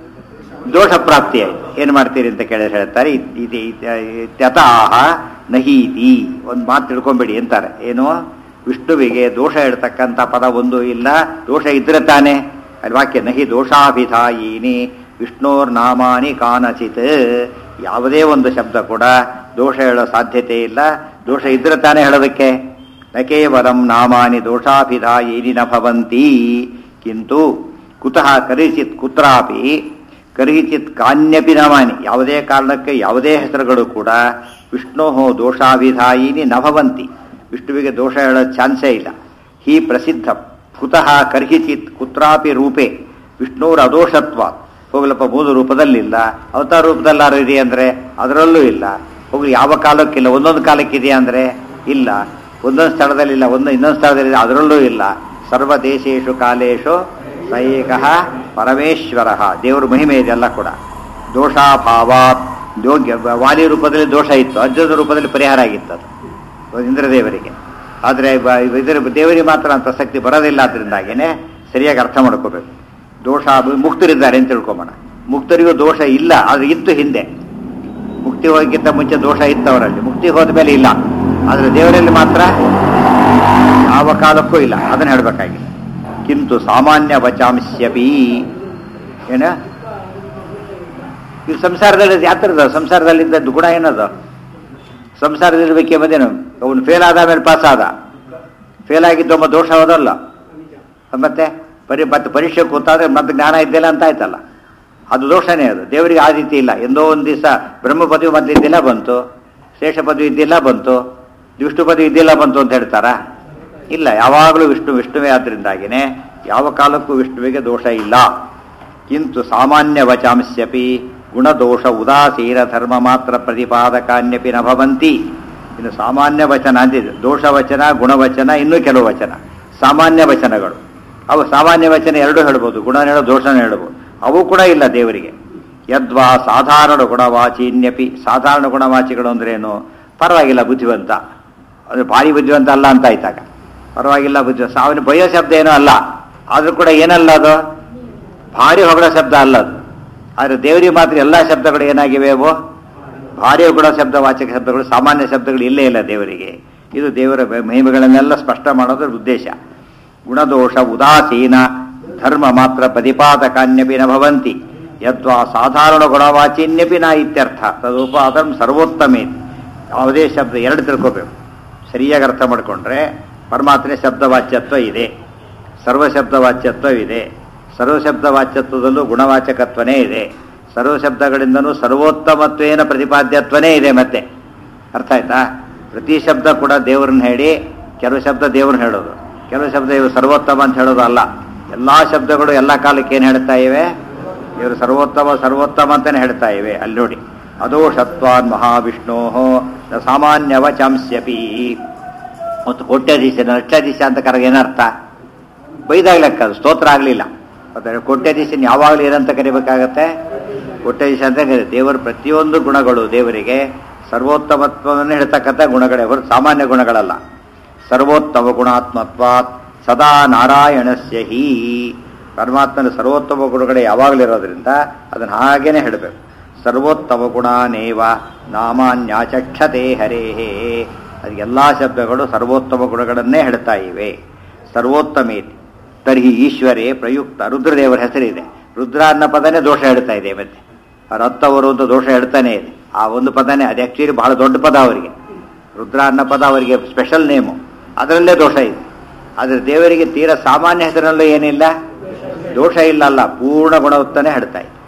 ದೋಷ ಪ್ರಾಪ್ತಿ ಆಯ್ತು ಏನ್ ಮಾಡ್ತೀರಿ ಅಂತ ಕೇಳಿ ಹೇಳ್ತಾರೆ ಇದ್- ಇದು ಇತ್ಯತಃ ನಹೀತಿ ಒಂದು ಮಾತು ತಿಳ್ಕೊಂಬೇಡಿ ಅಂತಾರೆ ಏನು ವಿಷ್ಣುವಿಗೆ ದೋಷ ಇಡ್ತಕ್ಕಂಥ ಪದ ಒಂದು ಇಲ್ಲ ದೋಷ ಇದ್ರೆ ತಾನೆ ಅಲ್ಲಿ ವಾಕ್ಯ ನಹಿ ದೋಷಾಭಿಧಾಯಿನಿ ವಿಷ್ಣೋರ್ ನಾಮಾನಿ ಕಾನಚಿತ್ ಯಾವುದೇ ಒಂದು ಶಬ್ದ ಕೂಡ ದೋಷ ಹೇಳೋ ಸಾಧ್ಯತೆ ಇಲ್ಲ ದೋಷ ಇದ್ರೆ ತಾನೇ ಹೇಳೋದಕ್ಕೆ ನ ಕೇವಲಂ ನಾಮಾನಿ ದೋಷಾಭಿಧಾಯಿನಿ ನ ಭವಂತಿ ಕಿಂತು ಕುತಃ ಕರಿಚಿತ್ ಕುತ್ರಾಪಿ ಕರಿಚಿತ್ ಕಾನ್ಯಪಿ ನಾಮಾನಿ ಯಾವುದೇ ಕಾರಣಕ್ಕೆ ಯಾವುದೇ ಹೆಸರುಗಳು ಕೂಡ ವಿಷ್ಣೋ ದೋಷಾಭಿಧಾಯಿನಿ ನ ಭವಂತಿ ವಿಷ್ಣುವಿಗೆ ದೋಷ ಹೇಳೋ ಚಾನ್ಸೇ ಇಲ್ಲ ಹಿ ಪ್ರಸಿದ್ಧ ಕುತಃ ಕರ್ಹಿಚಿತ್ ಕುತ್ರಾಪಿ ರೂಪೇ ವಿಷ್ಣುರ ಅದೋಷತ್ವ ಹೋಗ್ಲಪ್ಪ ಮೂಲ ರೂಪದಲ್ಲಿಲ್ಲ ಅವತಾರ ರೂಪದಲ್ಲಾರು ಇದೆ ಅಂದ್ರೆ ಅದರಲ್ಲೂ ಇಲ್ಲ ಹೋಗ್ಲಿ ಯಾವ ಕಾಲಕ್ಕಿಲ್ಲ ಒಂದೊಂದು ಕಾಲಕ್ಕಿದೆಯಾ ಅಂದ್ರೆ ಇಲ್ಲ ಒಂದೊಂದು ಸ್ಥಳದಲ್ಲಿಲ್ಲ ಒಂದು ಇನ್ನೊಂದು ಸ್ಥಳದಲ್ಲಿ ಅದರಲ್ಲೂ ಇಲ್ಲ ಸರ್ವ ದೇಶೇಶು ಕಾಲೇಶು ಸೈಕಃ ಪರಮೇಶ್ವರ ದೇವರ ಮಹಿಮೆ ಇದೆಲ್ಲ ಕೂಡ ದೋಷಾಭಾವಾತ್ ಯೋಗ್ಯ ವಾಲಿ ರೂಪದಲ್ಲಿ ದೋಷ ಇತ್ತು ಅರ್ಜುನ ರೂಪದಲ್ಲಿ ಪರಿಹಾರ ಆಗಿತ್ತು ಅದು ಇಂದ್ರದೇವರಿಗೆ ಆದರೆ ಬ- ಇದರ ದೇವರಿಗೆ ಮಾತ್ರ ಅಂತ ಶಕ್ತಿ ಬರೋದಿಲ್ಲ ಅದರಿಂದಾಗೇನೆ ಸರಿಯಾಗಿ ಅರ್ಥ ಮಾಡ್ಕೋಬೇಕು ದೋಷ ಮುಕ್ತರಿದ್ದಾರೆ ಅಂತ ತಿಳ್ಕೊಂಬೋಣ ಮುಕ್ತರಿಗೂ ದೋಷ ಇಲ್ಲ ಆದ್ರೆ ಇತ್ತು ಹಿಂದೆ ಮುಕ್ತಿ ಹೋಗಿಂತ ಮುಂಚೆ ದೋಷ ಇತ್ತು ಅವರಲ್ಲಿ ಮುಕ್ತಿ ಹೋದ ಮೇಲೆ ಇಲ್ಲ ಆದ್ರೆ ದೇವರಲ್ಲಿ ಮಾತ್ರ ಯಾವ ಕಾಲಕ್ಕೂ ಇಲ್ಲ ಅದನ್ನ ಹೇಳಬೇಕಾಗಿಲ್ಲ ಕಿಂತು ಸಾಮಾನ್ಯ ವಚಾಂಸ್ಯಪಿ ಏನ ಈ ಸಂಸಾರದಲ್ಲಿ ಯಾವ ಥರದ ಸಂಸಾರದಲ್ಲಿದ್ದ ಗುಣ ಏನದು ಸಂಸಾರದಲ್ಲಿರ್ಬೇಕೆ ಮತ್ತೇನು ಅವನು ಫೇಲ್ ಆದ ಮೇಲೆ ಪಾಸ್ ಆದ ಫೇಲ್ ಆಗಿದ್ದು ಒಬ್ಬ ದೋಷ ಹೋದಲ್ಲ ಮತ್ತೆ ಪರಿ ಮತ್ತೆ ಪರೀಕ್ಷೆ ಕೂತಾದ್ರೆ ಮತ್ತೆ ಜ್ಞಾನ ಇದ್ದಿಲ್ಲ ಅಂತ ಆಯ್ತಲ್ಲ ಅದು ದೋಷನೇ ಅದು ದೇವರಿಗೆ ಆ ರೀತಿ ಇಲ್ಲ ಎಂದೋ ಒಂದು ದಿವಸ ಬ್ರಹ್ಮ ಪದವಿ ಮೊದಲು ಇದ್ದಿಲ್ಲ ಬಂತು ಶೇಷ ಪದವಿ ಇದ್ದಿಲ್ಲ ಬಂತು ವಿಷ್ಣು ಪದವಿ ಇದ್ದಿಲ್ಲ ಬಂತು ಅಂತ ಹೇಳ್ತಾರಾ ಇಲ್ಲ ಯಾವಾಗಲೂ ವಿಷ್ಣು ವಿಷ್ಣುವೇ ಆದ್ರಿಂದಾಗಿನೇ ಯಾವ ಕಾಲಕ್ಕೂ ವಿಷ್ಣುವಿಗೆ ದೋಷ ಇಲ್ಲ ಕಿಂತು ಸಾಮಾನ್ಯ ವಚಾಂಸ್ಯಪಿ ಗುಣದೋಷ ಉದಾಸೀನ ಧರ್ಮ ಮಾತ್ರ ಪ್ರತಿಪಾದಕಾನ್ಯಪಿ ನ ಭವಂತಿ ಇನ್ನು ಸಾಮಾನ್ಯ ವಚನ ಅಂತಿದೆ ದೋಷ ವಚನ ಗುಣವಚನ ಇನ್ನೂ ಕೆಲವು ವಚನ ಸಾಮಾನ್ಯ ವಚನಗಳು ಅವು ಸಾಮಾನ್ಯ ವಚನ ಎರಡೂ ಹೇಳ್ಬೋದು ಗುಣ ಹೇಳೋ ದೋಷನ ಹೇಳ್ಬೋದು ಅವು ಕೂಡ ಇಲ್ಲ ದೇವರಿಗೆ ಯದ್ವಾ ಸಾಧಾರಣ ಗುಣವಾಚಿನ್ಯಪಿ ಸಾಧಾರಣ ಗುಣವಾಚಿಗಳು ಅಂದ್ರೇನು ಪರವಾಗಿಲ್ಲ ಬುದ್ಧಿವಂತ ಅದು ಭಾರಿ ಬುದ್ಧಿವಂತ ಅಲ್ಲ ಅಂತ ಆಯ್ತಾಗ ಪರವಾಗಿಲ್ಲ ಬುದ್ಧಿವಂತ ಸಾವಿನ ಬಯ್ಯೋ ಶಬ್ದ ಏನೂ ಅಲ್ಲ ಆದ್ರೂ ಕೂಡ ಏನಲ್ಲ ಅದು ಭಾರಿ ಹೊಗಳ ಶಬ್ದ ಅಲ್ಲ ಅದು ಆದರೆ ದೇವರಿಗೆ ಮಾತ್ರ ಎಲ್ಲ ಶಬ್ದಗಳು ಏನಾಗಿವೆ ಅವು ಭಾರಿ ಗುಣ ಶಬ್ದ ವಾಚಕ ಶಬ್ದಗಳು ಸಾಮಾನ್ಯ ಶಬ್ದಗಳು ಇಲ್ಲೇ ಇಲ್ಲ ದೇವರಿಗೆ ಇದು ದೇವರ ಮಹಿಮೆಗಳನ್ನೆಲ್ಲ ಸ್ಪಷ್ಟ ಮಾಡೋದ್ರ ಉದ್ದೇಶ ಗುಣದೋಷ ಉದಾಸೀನ ಧರ್ಮ ಮಾತ್ರ ಪ್ರತಿಪಾದಕಾನ್ಯಪಿ ನ ಭವಂತಿ ಯದ್ವಾ ಸಾಧಾರಣ ಗುಣವಾಚಿನ್ಯಪಿ ನ ಇತ್ಯರ್ಥ ತದುಪಾದಂ ಸರ್ವೋತ್ತಮೇ ಯಾವುದೇ ಶಬ್ದ ಎರಡು ತಿಳ್ಕೋಬೇಕು ಸರಿಯಾಗಿ ಅರ್ಥ ಮಾಡಿಕೊಂಡ್ರೆ ಪರಮಾತ್ಮನ ಶಬ್ದವಾಚ್ಯತ್ವ ಇದೆ ಸರ್ವಶಬ್ದ ವಾಚ್ಯತ್ವ ಇದೆ ಸರ್ವಶಬ್ದ ವಾಚ್ಯತ್ವದಲ್ಲೂ ಗುಣವಾಚಕತ್ವನೇ ಇದೆ ಸರ್ವಶಬ್ದಗಳಿಂದನೂ ಸರ್ವೋತ್ತಮತ್ವೇನ ಪ್ರತಿಪಾದ್ಯತ್ವನೇ ಇದೆ ಮತ್ತೆ ಅರ್ಥ ಆಯ್ತಾ ಪ್ರತಿ ಶಬ್ದ ಕೂಡ ದೇವರನ್ನ ಹೇಳಿ ಕೆಲವು ಶಬ್ದ ದೇವ್ರನ್ನ ಹೇಳೋದು ಕೆಲವು ಶಬ್ದ ಇವರು ಸರ್ವೋತ್ತಮ ಅಂತ ಹೇಳೋದು ಅಲ್ಲ ಎಲ್ಲ ಶಬ್ದಗಳು ಎಲ್ಲ ಕಾಲಕ್ಕೆ ಏನು ಹೇಳ್ತಾ ಇವೆ ಇವರು ಸರ್ವೋತ್ತಮ ಸರ್ವೋತ್ತಮ ಅಂತಾನೆ ಹೇಳ್ತಾ ಇವೆ ಅಲ್ಲಿ ನೋಡಿ ಅದೋಷತ್ವಾನ್ ಮಹಾವಿಷ್ಣೋ ನ ಸಾಮಾನ್ಯ ವಚಾಂಸ್ಯಪಿ ಮತ್ತು ಕೋಟ್ಯಾಧೀಶ ಲಕ್ಷಾಧೀಶ ಅಂತ ಕರೆಗ ಏನರ್ಥ ಬೈದಾಗ ಲೆಕ್ಕ ಅದು ಸ್ತೋತ್ರ ಆಗಲಿಲ್ಲ ಮತ್ತೆ ಕೋಟ್ಯಾಧೀಶನ ಯಾವಾಗಲೂ ಏನಂತ ಕರಿಬೇಕಾಗತ್ತೆ ಕೋಟ್ಯಾಧೀಶ ಅಂತ ಕರೀತಾರೆ. ದೇವರ ಪ್ರತಿಯೊಂದು ಗುಣಗಳು ದೇವರಿಗೆ ಸರ್ವೋತ್ತಮತ್ವವನ್ನು ಹೇಳ್ತಕ್ಕಂಥ ಗುಣಗಳೇ ಹೊರತು ಸಾಮಾನ್ಯ ಗುಣಗಳಲ್ಲ ಸರ್ವೋತ್ತಮ ಗುಣಾತ್ಮತ್ವಾತ್ ಸದಾ ನಾರಾಯಣಸ್ಯ ಹೀ ಪರಮಾತ್ಮನ ಸರ್ವೋತ್ತಮ ಗುಣಗಳೇ ಯಾವಾಗಲಿರೋದ್ರಿಂದ ಅದನ್ನು ಹಾಗೇನೆ ಹೇಳಬೇಕು ಸರ್ವೋತ್ತಮ ಗುಣಾನೇವ ನಾಮಾನ್ಯಾಚಕ್ಷತೆ ಹರೇಹೇ ಅದು ಎಲ್ಲ ಶಬ್ದಗಳು ಸರ್ವೋತ್ತಮ ಗುಣಗಳನ್ನೇ ಹೇಳ್ತಾ ಇವೆ ಸರ್ವೋತ್ತಮೇತಿ ತರ್ಹಿ ಈಶ್ವರೇ ಪ್ರಯುಕ್ತ ರುದ್ರದೇವರ ಹೆಸರಿದೆ ರುದ್ರ ಅನ್ನೋ ಪದನೇ ದೋಷ ಹೇಳ್ತಾ ಇದೆ ಮತ್ತೆ ರತ್ತವರು ಅಂತ ದೋಷ ಹೇಳ್ತಾನೆ ಇದೆ ಆ ಒಂದು ಪದನೇ ಅದು ಆ್ಯಕ್ಚುಲಿ ಬಹಳ ದೊಡ್ಡ ಪದ ಅವರಿಗೆ ರುದ್ರ ಅನ್ನೋ ಪದ ಅವರಿಗೆ ಸ್ಪೆಷಲ್ ನೇಮು ಅದರಲ್ಲೇ ದೋಷ ಇದೆ ಆದರೆ ದೇವರಿಗೆ ತೀರಾ ಸಾಮಾನ್ಯ ಹೆಸರಲ್ಲೂ ಏನಿಲ್ಲ ದೋಷ ಇಲ್ಲ ಅಲ್ಲ ಪೂರ್ಣ ಗುಣವತ್ತಾನೆ ಹೇಳ್ತಾ ಇದೆ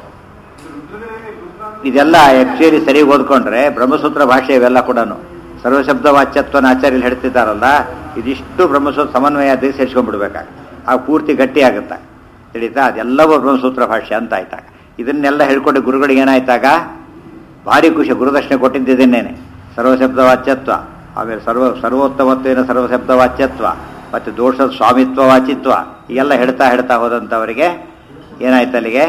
ಇದೆಲ್ಲ ಆ್ಯಕ್ಚುಲಿ ಸರಿ ಓದ್ಕೊಂಡ್ರೆ ಬ್ರಹ್ಮಸೂತ್ರ ಭಾಷೆ ಇವೆಲ್ಲ ಕೂಡ ಸರ್ವಶಬ್ದ ವಾಚ್ಯತ್ವನ ಆಚಾರ್ಯರು ಹೇಳ್ತಿದ್ದಾರಲ್ಲ ಇದಿಷ್ಟು ಬ್ರಹ್ಮಸೂತ್ರ ಸಮನ್ವಯ ಅದೇ ಸೇರಿಸ್ಕೊಂಡ್ಬಿಡ್ಬೇಕಾಗ ಆ ಪೂರ್ತಿ ಗಟ್ಟಿ ಆಗುತ್ತ ತಿಳಿತಾ ಅದೆಲ್ಲವೂ ಬ್ರಹ್ಮಸೂತ್ರ ಭಾಷೆ ಅಂತ ಆಯ್ತಾಗ ಇದನ್ನೆಲ್ಲ ಹೇಳ್ಕೊಂಡು ಗುರುಗಳಿಗೆ ಏನಾಯ್ತಾಗ ಭಾರಿ ಖುಷಿ ಗುರುದಕ್ಷಿಣೆ ಕೊಟ್ಟಿದ್ದೇನೆ ಸರ್ವಶಬ್ದ ವಾಚ್ಯತ್ವ ಆಮೇಲೆ ಸರ್ವ ಸರ್ವೋತ್ತಮತ್ವೇನ ಸರ್ವಶಬ್ದ ವಾಚ್ಯತ್ವ ಮತ್ತು ದೋಷ ಸ್ವಾಮಿತ್ವ ವಾಚಿತ್ವ ಈಗೆಲ್ಲ ಹೇಳ್ತಾ ಹೇಳ್ತಾ ಹೋದಂಥವರಿಗೆ ಏನಾಯ್ತು ಅಲ್ಲಿಗೆ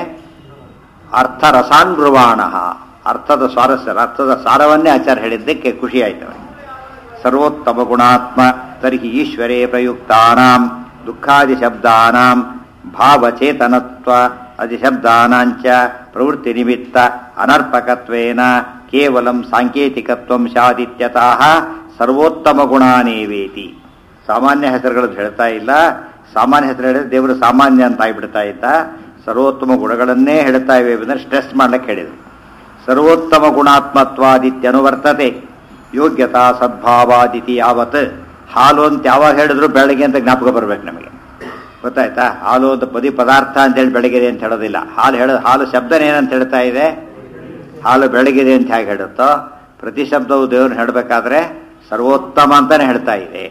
ಅರ್ಥ ರಸಾನ್ಬ್ರುವಾಣ ಅರ್ಥದ ಸ್ವಾರಸ್ಯ ಅರ್ಥದ ಸಾರವನ್ನೇ ಆಚಾರ ಹೇಳಿದ್ದಕ್ಕೆ ಖುಷಿ ಆಯ್ತು ಅವರಿಗೆ ಸರ್ವೋತ್ತಮ ಗುಣಾತ್ಮ ತರ್ಹಿ ಈಶ್ವರೇ ಪ್ರಯುಕ್ತಾನಾಂ ದುಃಖಾದಿ ಶಬ್ದಾನಾಂ ಭಾವಚೇತನತ್ವ ಅಧಿಶಬ್ದಾನಾಂಚ ಪ್ರವೃತ್ತಿ ನಿಮಿತ್ತ ಅನರ್ಪಕತ್ವೇನ ಕೇವಲಂ ಸಾಂಕೇತಿಕತ್ವಂ ಸ್ಯಾದಿತ್ಯತಃ ಸರ್ವೋತ್ತಮ ಗುಣಾನೇವೇತಿ ಸಾಮಾನ್ಯ ಹೆಸರುಗಳನ್ನು ಹೇಳ್ತಾ ಇಲ್ಲ ಸಾಮಾನ್ಯ ಹೆಸರು ಹೇಳಿದ್ರೆ ದೇವರು ಸಾಮಾನ್ಯ ಅಂತ ಆಗ್ಬಿಡ್ತಾ ಇದ್ದ ಸರ್ವೋತ್ತಮ ಗುಣಗಳನ್ನೇ ಹೇಳ್ತಾ ಇವೆ ಅಂದರೆ ಸ್ಟ್ರೆಸ್ ಮಾಡ್ಲಿಕ್ಕೆ ಹೇಳಿದ್ರು ಸರ್ವೋತ್ತಮ ಗುಣಾತ್ಮತ್ವಾದಿತ್ಯನುವರ್ತತೆ ಯೋಗ್ಯತಾ ಸದ್ಭಾವಾದಿತಿ ಯಾವತ್ ಹಾಲು ಅಂತ ಯಾವಾಗ ಹೇಳಿದ್ರು ಬೆಳಗ್ಗೆ ಅಂತ ಜ್ಞಾಪಕ ಬರ್ಬೇಕು ನಮಗೆ ಗೊತ್ತಾಯ್ತಾ ಹಾಲು ಅಂತ ಪದಿ ಪದಾರ್ಥ ಅಂತೇಳಿ ಬೆಳಗಿದೆ ಅಂತ ಹೇಳೋದಿಲ್ಲ ಹಾಲು ಹೇಳ ಹಾಲು ಶಬ್ದನ ಏನಂತ ಹೇಳ್ತಾ ಇದೆ ಹಾಲು ಬೆಳಗಿದೆ ಅಂತ ಹೇಗೆ ಹೇಳುತ್ತೋ ಪ್ರತಿ ಶಬ್ದವು ದೇವ್ರನ್ನ ಹೇಳಬೇಕಾದ್ರೆ ಸರ್ವೋತ್ತಮ ಅಂತಾನೆ ಹೇಳ್ತಾ ಇದೆ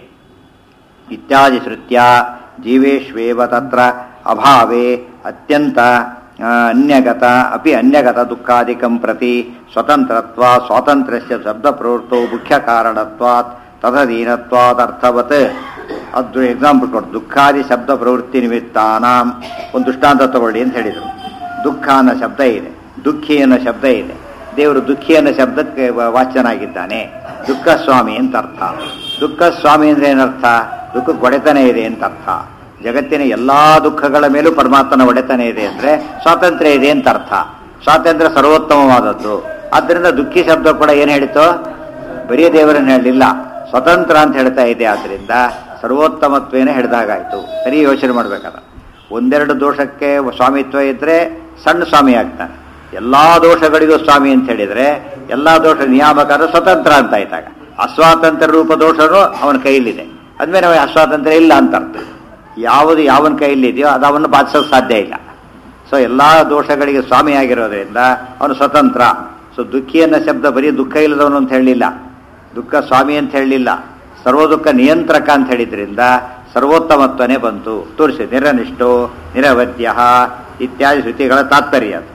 ಇತ್ಯಾದಿ ಶ್ರುತ್ಯ ಜೀವೇಶ್ವೇವ ತತ್ರ ಅಭಾವೇ ಅತ್ಯಂತ ಆ, ಅನ್ಯಗತ ಅಪಿ ಅನ್ಯಗತ ದುಃಖಾದಿಕಂ ಪ್ರತಿ ಸ್ವತಂತ್ರತ್ವ ಸ್ವಾತಂತ್ರ್ಯಸ್ಯ ಶಬ್ದ ಪ್ರವೃತ್ತೋ ಮುಖ್ಯ ಕಾರಣತ್ವಾತ್ ತದಧೀನತ್ವಾತ್ ಅರ್ಥವತ್ ಅದು ಎಕ್ಸಾಂಪಲ್ ಕೊಟ್ಟು ದುಃಖಾದಿ ಶಬ್ದ ಪ್ರವೃತ್ತಿ ನಿಮಿತ್ತಾನಾಂ ಒಂದು ದೃಷ್ಟಾಂತ ತಗೊಳ್ಳಿ ಅಂತ ಹೇಳಿದರು ದುಃಖ ಅನ್ನೋ ಶಬ್ದ ಇದೆ ದುಃಖಿ ಅನ್ನೋ ಶಬ್ದ ಇದೆ ದೇವರು ದುಃಖಿ ಅನ್ನೋ ಶಬ್ದಕ್ಕೆ ವ- ವಾಚ್ಯನಾಗಿದ್ದಾನೆ ದುಃಖ ಸ್ವಾಮಿ ಅಂತ ಅರ್ಥ ದುಃಖ ಸ್ವಾಮಿ ಅಂದ್ರೆ ಏನರ್ಥ ದುಃಖಕ್ಕೆ ಒಡೆತನ ಇದೆ ಅಂತ ಅರ್ಥ ಜಗತ್ತಿನ ಎಲ್ಲಾ ದುಃಖಗಳ ಮೇಲೂ ಪರಮಾತ್ಮನ ಒಡೆತನ ಇದೆ ಅಂದ್ರೆ ಸ್ವಾತಂತ್ರ್ಯ ಇದೆ ಅಂತ ಅರ್ಥ ಸ್ವಾತಂತ್ರ್ಯ ಸರ್ವೋತ್ತಮವಾದದ್ದು ಆದ್ದರಿಂದ ದುಃಖಿ ಶಬ್ದ ಕೂಡ ಏನ್ ಹೇಳಿತು ಬರೀ ದೇವರನ್ನ ಹೇಳಲಿಲ್ಲ ಸ್ವತಂತ್ರ ಅಂತ ಹೇಳ್ತಾ ಇದೆ ಆದ್ರಿಂದ ಸರ್ವೋತ್ತಮತ್ವೇನ ಹಿಡಿದಾಗಾಯ್ತು ಸರಿ ಯೋಚನೆ ಮಾಡ್ಬೇಕದ ಒಂದೆರಡು ದೋಷಕ್ಕೆ ಸ್ವಾಮಿತ್ವ ಇದ್ರೆ ಸಣ್ಣ ಸ್ವಾಮಿ ಆಗ್ತಾನೆ ಎಲ್ಲಾ ದೋಷಗಳಿಗೂ ಸ್ವಾಮಿ ಅಂತ ಹೇಳಿದ್ರೆ ಎಲ್ಲಾ ದೋಷ ನಿಯಾಮಕರು ಸ್ವತಂತ್ರ ಅಂತ ಆಯ್ತಾಗ ಅಸ್ವಾತಂತ್ರ್ಯ ರೂಪ ದೋಷನು ಅವನ ಕೈಯಲ್ಲಿದೆ ಅದ್ಮೇಲೆ ಅವನಿಗೆ ಅಸ್ವಾತಂತ್ರ್ಯ ಇಲ್ಲ ಅಂತ ಅರ್ಥ ಯಾವುದು ಯಾವನ ಕೈಯಲ್ಲಿದೆಯೋ ಅದು ಅವನು ಬಾಧಿಸೋಕೆ ಸಾಧ್ಯ ಇಲ್ಲ ಸೊ ಎಲ್ಲಾ ದೋಷಗಳಿಗೆ ಸ್ವಾಮಿ ಆಗಿರೋದ್ರಿಂದ ಅವನು ಸ್ವತಂತ್ರ ಸೊ ದುಃಖಿ ಅನ್ನೋ ಶಬ್ದ ಬರೀ ದುಃಖ ಇಲ್ಲದವನು ಅಂತ ಹೇಳಲಿಲ್ಲ ದುಃಖ ಸ್ವಾಮಿ ಅಂತ ಹೇಳಲಿಲ್ಲ ಸರ್ವ ದುಃಖ ನಿಯಂತ್ರಕ ಅಂತ ಹೇಳಿದ್ರಿಂದ ಸರ್ವೋತ್ತಮತ್ವನೇ ಬಂತು ತೋರಿಸಿ ನಿರನಿಷ್ಠೋ ನಿರವದ್ಯ ಇತ್ಯಾದಿ ಶ್ರುತಿಗಳ ತಾತ್ಪರ್ಯ ಅದು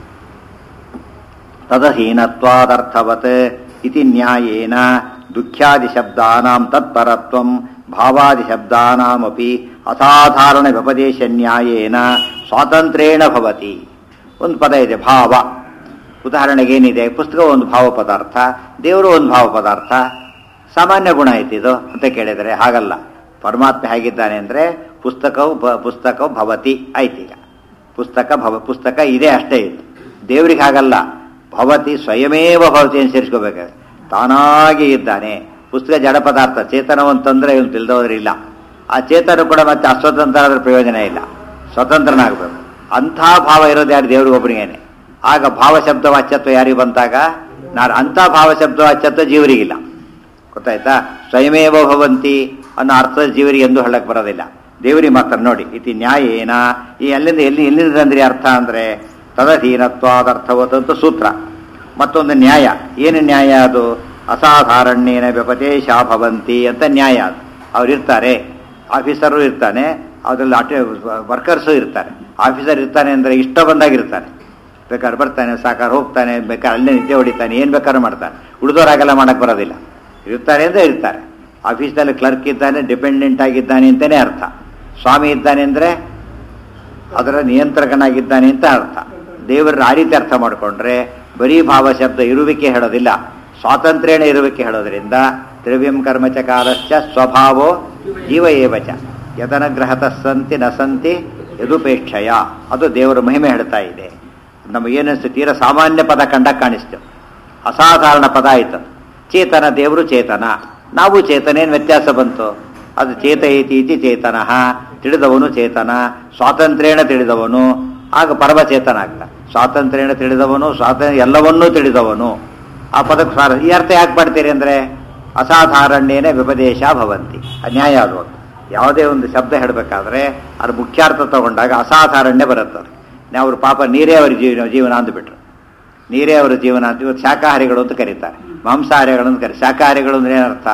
ತದಹೀನತ್ವಾದರ್ಥವತ್ ಇತಿ ನ್ಯಾಯೇನ ದುಃಖ್ಯಾದಿ ಶಬ್ದಾನಾಂ ತತ್ಪರತ್ವಂ ಭಾವಾದಿ ಶಬ್ದಾನಾಮಪಿ ಅಸಾಧಾರಣ ವ್ಯಪದೇಶ ನ್ಯಾಯೇನ ಸ್ವಾತಂತ್ರ್ಯೇಣ ಭವತಿ ಒಂದು ಪದ ಇದೆ ಭಾವ ಉದಾಹರಣೆಗೆ ಏನಿದೆ ಪುಸ್ತಕ ಒಂದು ಭಾವ ಪದಾರ್ಥ ದೇವರು ಒಂದು ಭಾವ ಪದಾರ್ಥ ಸಾಮಾನ್ಯ ಗುಣ ಐತಿ ಇದು ಅಂತ ಕೇಳಿದರೆ ಹಾಗಲ್ಲ ಪರಮಾತ್ಮ ಹೇಗಿದ್ದಾನೆ ಅಂದರೆ ಪುಸ್ತಕವು ಭ- ಪುಸ್ತಕವು ಭವತಿ ಆಯ್ತೀಗ ಪುಸ್ತಕ ಭವ ಪುಸ್ತಕ ಇದೆ ಅಷ್ಟೇ ಇದು ದೇವರಿಗೆ ಹಾಗಲ್ಲ ಭವತಿ ಸ್ವಯಮೇವ ಭವತಿ ಅಂತ ಸೇರಿಸ್ಕೋಬೇಕಾದ್ರೆ ತಾನಾಗಿ ಇದ್ದಾನೆ ಪುಸ್ತಕ ಜಡ ಪದಾರ್ಥ ಚೇತನವಂತಂದ್ರೆ ಇವನು ತಿಳಿದವರಿಲ್ಲ ಆ ಚೇತನ ಕೂಡ ಮತ್ತೆ ಅಸ್ವತಂತ್ರ ಆದ್ರೆ ಪ್ರಯೋಜನ ಇಲ್ಲ ಸ್ವತಂತ್ರನಾಗಬೇಕು ಅಂಥ ಭಾವ ಇರೋದು ಯಾರು ದೇವ್ರಿಗೆ ಒಬ್ಬರಿಗೇನೆ ಆಗ ಭಾವ ಶಬ್ದ ವಾಚ್ಯತ್ವ ಯಾರಿಗೆ ಬಂತಾಗ ನಾನು ಅಂಥ ಭಾವ ಶಬ್ದ ವಾಚ್ಯತ್ವ ಜೀವರಿಗಿಲ್ಲ ಗೊತ್ತಾಯ್ತಾ ಸ್ವಯಮೇವ ಭವಂತಿ ಅನ್ನೋ ಅರ್ಥದ ಜೀವರಿಗೆ ಎಂದು ಹೇಳಕ್ ಬರೋದಿಲ್ಲ ದೇವರಿಗೆ ಮಾತ್ರ ನೋಡಿ ಇತಿ ನ್ಯಾಯೇನ ಈ ಎಲ್ಲಿಂದ ಎಲ್ಲಿ ಎಲ್ಲಿಂದ ತಂದ್ರಿ ಅರ್ಥ ಅಂದ್ರೆ ತದಧೀನತ್ವಾದರ್ಥವತ್ತಂತ ಸೂತ್ರ ಮತ್ತೊಂದು ನ್ಯಾಯ ಏನು ನ್ಯಾಯ ಅದು ಅಸಾಧಾರಣ್ಯೇನ ವ್ಯಪದೇಶ ಭವಂತಿ ಅಂತ ನ್ಯಾಯ ಅದು ಅವ್ರು ಇರ್ತಾರೆ ಆಫೀಸರು ಇರ್ತಾನೆ ಅದರಲ್ಲಿ ಅಟೆ ವರ್ಕರ್ಸು ಇರ್ತಾರೆ ಆಫೀಸರ್ ಇರ್ತಾನೆ ಅಂದರೆ ಇಷ್ಟ ಬಂದಾಗಿರ್ತಾನೆ ಬೇಕಾದ್ರೆ ಬರ್ತಾನೆ ಸಾಕಾರ ಹೋಗ್ತಾನೆ ಬೇಕಾದ್ರೆ ಅಲ್ಲೇ ನಿದ್ದೆ ಹೊಡಿತಾನೆ ಏನು ಬೇಕಾದ್ರೂ ಮಾಡ್ತಾನೆ ಉಳಿದವರಾಗೆಲ್ಲ ಮಾಡಕ್ಕೆ ಬರೋದಿಲ್ಲ ಇರ್ತಾರೆ ಅಂದರೆ ಇರ್ತಾರೆ ಆಫೀಸ್ನಲ್ಲಿ ಕ್ಲರ್ಕ್ ಇದ್ದಾನೆ ಡಿಪೆಂಡೆಂಟ್ ಆಗಿದ್ದಾನೆ ಅಂತಲೇ ಅರ್ಥ ಸ್ವಾಮಿ ಇದ್ದಾನೆ ಅಂದರೆ ಅದರ ನಿಯಂತ್ರಕನಾಗಿದ್ದಾನೆ ಅಂತ ಅರ್ಥ ದೇವರ ಆ ರೀತಿ ಅರ್ಥ ಮಾಡಿಕೊಂಡ್ರೆ ಬರೀ ಭಾವ ಶಬ್ದ ಇರುವಿಕೆ ಹೇಳೋದಿಲ್ಲ ಸ್ವಾತಂತ್ರ್ಯನೇ ಇರುವಿಕೆ ಹೇಳೋದ್ರಿಂದ ದ್ರವ್ಯಂ ಕರ್ಮಚ ಕಾಲಶ್ಚ ಸ್ವಭಾವೋ ಜೀವ ಏವಚ ಯತನಗ್ರಹತ ಸಂತಿ ನ ಸಂತಿ ಯದುಪೇಕ್ಷಯ ಅದು ದೇವರ ಮಹಿಮೆ ಹೇಳ್ತಾ ಇದೆ ನಮಗೇನಿಸ್ತು ತೀರ ಸಾಮಾನ್ಯ ಪದ ಕಂಡಾಗ ಕಾಣಿಸ್ತು ಅಸಾಧಾರಣ ಪದ ಆಯ್ತು ಚೇತನ ದೇವರು ಚೇತನ ನಾವು ಚೇತನ ಏನು ವ್ಯತ್ಯಾಸ ಬಂತು ಅದು ಚೇತಯತಿ ಇತಿ ಚೇತನ ತಿಳಿದವನು ಚೇತನ ಸ್ವಾತಂತ್ರ್ಯೇಣ ತಿಳಿದವನು ಆಗ ಪರಮಚೇತನ ಆಗ್ತ ಸ್ವಾತಂತ್ರ್ಯೇಣ ತಿಳಿದವನು ಸ್ವಾತಂತ್ರ್ಯ ಎಲ್ಲವನ್ನೂ ತಿಳಿದವನು ಆ ಪದಕ್ಕೆ ಸಾರ ಈ ಅರ್ಥ ಯಾಕೆ ಮಾಡ್ತೀರಿ ಅಂದರೆ ಅಸಾಧಾರಣ್ಯೇನ ವ್ಯಪದೇಶ ಭವಂತಿ ಅನ್ಯಾಯ ಅದು ಒಂದು. ಯಾವುದೇ ಒಂದು ಶಬ್ದ ಹೇಳಬೇಕಾದ್ರೆ ಅದು ಮುಖ್ಯಾರ್ಥ ತಗೊಂಡಾಗ ಅಸಾಧಾರಣ್ಯ ಬರುತ್ತದೆ ಅವರು ಪಾಪ ನೀರೇ ಅವರ ಜೀವನ ಜೀವನ ಅಂದ್ಬಿಟ್ರು ನೀರೇ ಅವರ ಜೀವನ ಅಂತ ಇವತ್ತು ಶಾಕಾಹಾರಿಗಳು ಅಂತ ಕರೀತಾರೆ ಮಾಂಸಾಹಾರಿಗಳು ಅಂತ ಕರೀತಾರೆ ಶಾಕಾಹಾರಿಗಳು ಅಂದ್ರೆ ಏನರ್ಥ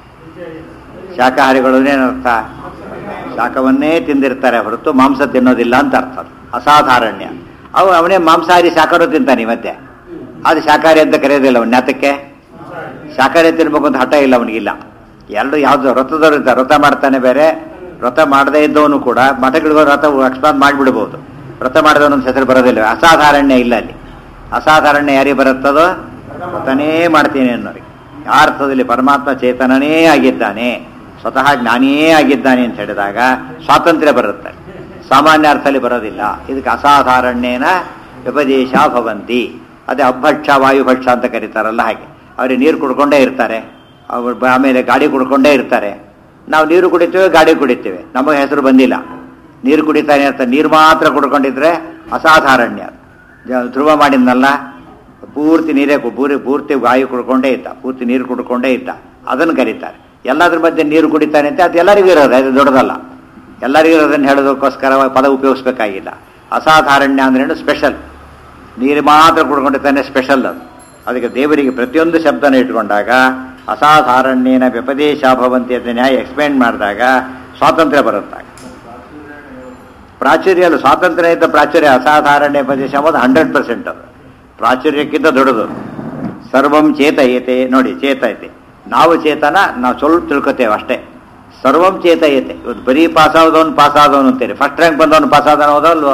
ಶಾಕಾಹಾರಿಗಳು ಅಂದ್ರೆ ಏನರ್ಥ ಶಾಖವನ್ನೇ ತಿಂದಿರ್ತಾರೆ ಹೊರತು ಮಾಂಸ ತಿನ್ನೋದಿಲ್ಲ ಅಂತ ಅರ್ಥ ಅದು. ಅಸಾಧಾರಣ್ಯ ಅವ ಅವನೇ ಮಾಂಸಾಹಾರಿ ಶಾಖರು ತಿಂತಾನೆ ಈ ಮಧ್ಯೆ ಅದು ಶಾಕಾಹಾರಿ ಅಂತ ಕರೆಯೋದಿಲ್ಲ ಅವನ ಜ್ಞಾತಕ್ಕೆ ಶಾಕಾಹಾರಿ ತಿನ್ಬೇಕು ಅಂತ ಹಠ ಇಲ್ಲ ಅವನಿಗಿಲ್ಲ ಎರಡು ಯಾವ್ದು ವ್ರತದವ್ರು ಇರ್ತಾರೆ ವ್ರತ ಮಾಡ್ತಾನೆ ಬೇರೆ ವ್ರತ ಮಾಡದೇ ಇದ್ದವನು ಕೂಡ ಮಠಗಳಿಗೆ ವ್ರತ ಅಕಸ್ಮಾತ್ ಮಾಡಿಬಿಡ್ಬೋದು ವ್ರತ ಮಾಡಿದವನ ಹೆಸರು ಬರೋದಿಲ್ಲ ಅಸಾಧಾರಣ್ಯ ಇಲ್ಲ ಅಲ್ಲಿ ಅಸಾಧಾರಣ್ಯ ಯಾರಿಗೆ ಬರುತ್ತದೋ ವ್ರತನೇ ಮಾಡ್ತೀನಿ ಅನ್ನೋರಿಗೆ ಆ ಅರ್ಥದಲ್ಲಿ ಪರಮಾತ್ಮ ಚೇತನನೇ ಆಗಿದ್ದಾನೆ ಸ್ವತಃ ಜ್ಞಾನಿಯೇ ಆಗಿದ್ದಾನೆ ಅಂತ ಹೇಳಿದಾಗ ಸ್ವಾತಂತ್ರ್ಯ ಬರುತ್ತೆ ಸಾಮಾನ್ಯ ಅರ್ಥದಲ್ಲಿ ಬರೋದಿಲ್ಲ ಇದಕ್ಕೆ ಅಸಾಧಾರಣ್ಯೇನ ವ್ಯಪದೇಶ ಭವಂತಿ ಅದೇ ಅಭಕ್ಷ ವಾಯುಭಕ್ಷ ಅಂತ ಕರೀತಾರಲ್ಲ ಹಾಗೆ ಅವ್ರಿಗೆ ನೀರು ಕುಡ್ಕೊಂಡೇ ಇರ್ತಾರೆ ಅವ್ರು ಬ- ಆಮೇಲೆ ಗಾಡಿ ಕುಡ್ಕೊಂಡೇ ಇರ್ತಾರೆ ನಾವು ನೀರು ಕುಡಿತೇವೆ ಗಾಡಿ ಕುಡಿತೇವೆ ನಮಗೆ ಹೆಸರು ಬಂದಿಲ್ಲ ನೀರು ಕುಡಿತಾನೆ ಅಂತ ನೀರು ಮಾತ್ರ ಕುಡ್ಕೊಂಡಿದ್ರೆ ಅಸಾಧಾರಣ್ಯ ಜ- ಧ್ರುವ ಮಾಡಿದ್ನಲ್ಲ ಪೂರ್ತಿ ನೀರೇ ಕು- ಪೂರಿ ಪೂರ್ತಿ ವಾಯು ಕುಡ್ಕೊಂಡೇ ಇದ್ದ ಪೂರ್ತಿ ನೀರು ಕುಡ್ಕೊಂಡೇ ಇದ್ದ ಅದನ್ನು ಕರೀತಾರೆ ಎಲ್ಲದ್ರ ಮಧ್ಯೆ ನೀರು ಕುಡಿತಾನೆ ಅಂತ ಅದು ಎಲ್ಲರಿಗೂ ಇರೋದು ಅದು ದೊಡ್ಡದಲ್ಲ ಎಲ್ಲರಿಗೂ ಇರೋದನ್ನು ಹೇಳೋದಕ್ಕೋಸ್ಕರ ಪದ ಉಪಯೋಗಿಸ್ಬೇಕಾಗಿಲ್ಲ ಅಸಾಧಾರಣ್ಯ ಅಂದ್ರೆ ಸ್ಪೆಷಲ್ ನೀರು ಮಾತ್ರ ಕುಡ್ಕೊಂಡಿರ್ತಾನೆ ಸ್ಪೆಷಲ್ ಅದು ಅದಕ್ಕೆ ದೇವರಿಗೆ ಪ್ರತಿಯೊಂದು ಶಬ್ದನ ಇಟ್ಕೊಂಡಾಗ ಅಸಾಧಾರಣ್ಯನ ವ್ಯಪದೇಶ ಭವಂತಿ ಅಂತ ನ್ಯಾಯ ಎಕ್ಸ್ಪ್ಲೇನ್ ಮಾಡಿದಾಗ ಸ್ವಾತಂತ್ರ್ಯ ಬರುತ್ತಾಗ ಪ್ರಾಚುರ್ಯ ಅಲ್ಲ ಸ್ವಾತಂತ್ರ್ಯ ಇದ್ದ ಪ್ರಾಚುರ್ಯ ಅಸಾಧಾರಣ್ಯ ಪ್ರದೇಶ ಎಂಬುದು ಹಂಡ್ರೆಡ್ ಪರ್ಸೆಂಟ್ ಅದು ಪ್ರಾಚುರ್ಯಕ್ಕಿಂತ ದೊಡ್ಡದು ಸರ್ವಂ ಚೇತಯತೆ ನೋಡಿ ಚೇತಯತೆ ನಾವು ಚೇತನ ನಾವು ಸ್ವಲ್ಪ ತಿಳ್ಕೊತೇವೆ ಅಷ್ಟೇ ಸರ್ವಂ ಚೇತಯತೆ ಇವತ್ತು ಬರೀ ಪಾಸ್ ಆದವನು ಪಾಸ್ ಆದವನು ಅಂತೀರಿ ಫಸ್ಟ್ ರ್ಯಾಂಕ್ ಬಂದವನು ಪಾಸ್ ಆದವನು ಹೌದಲ್ವೋ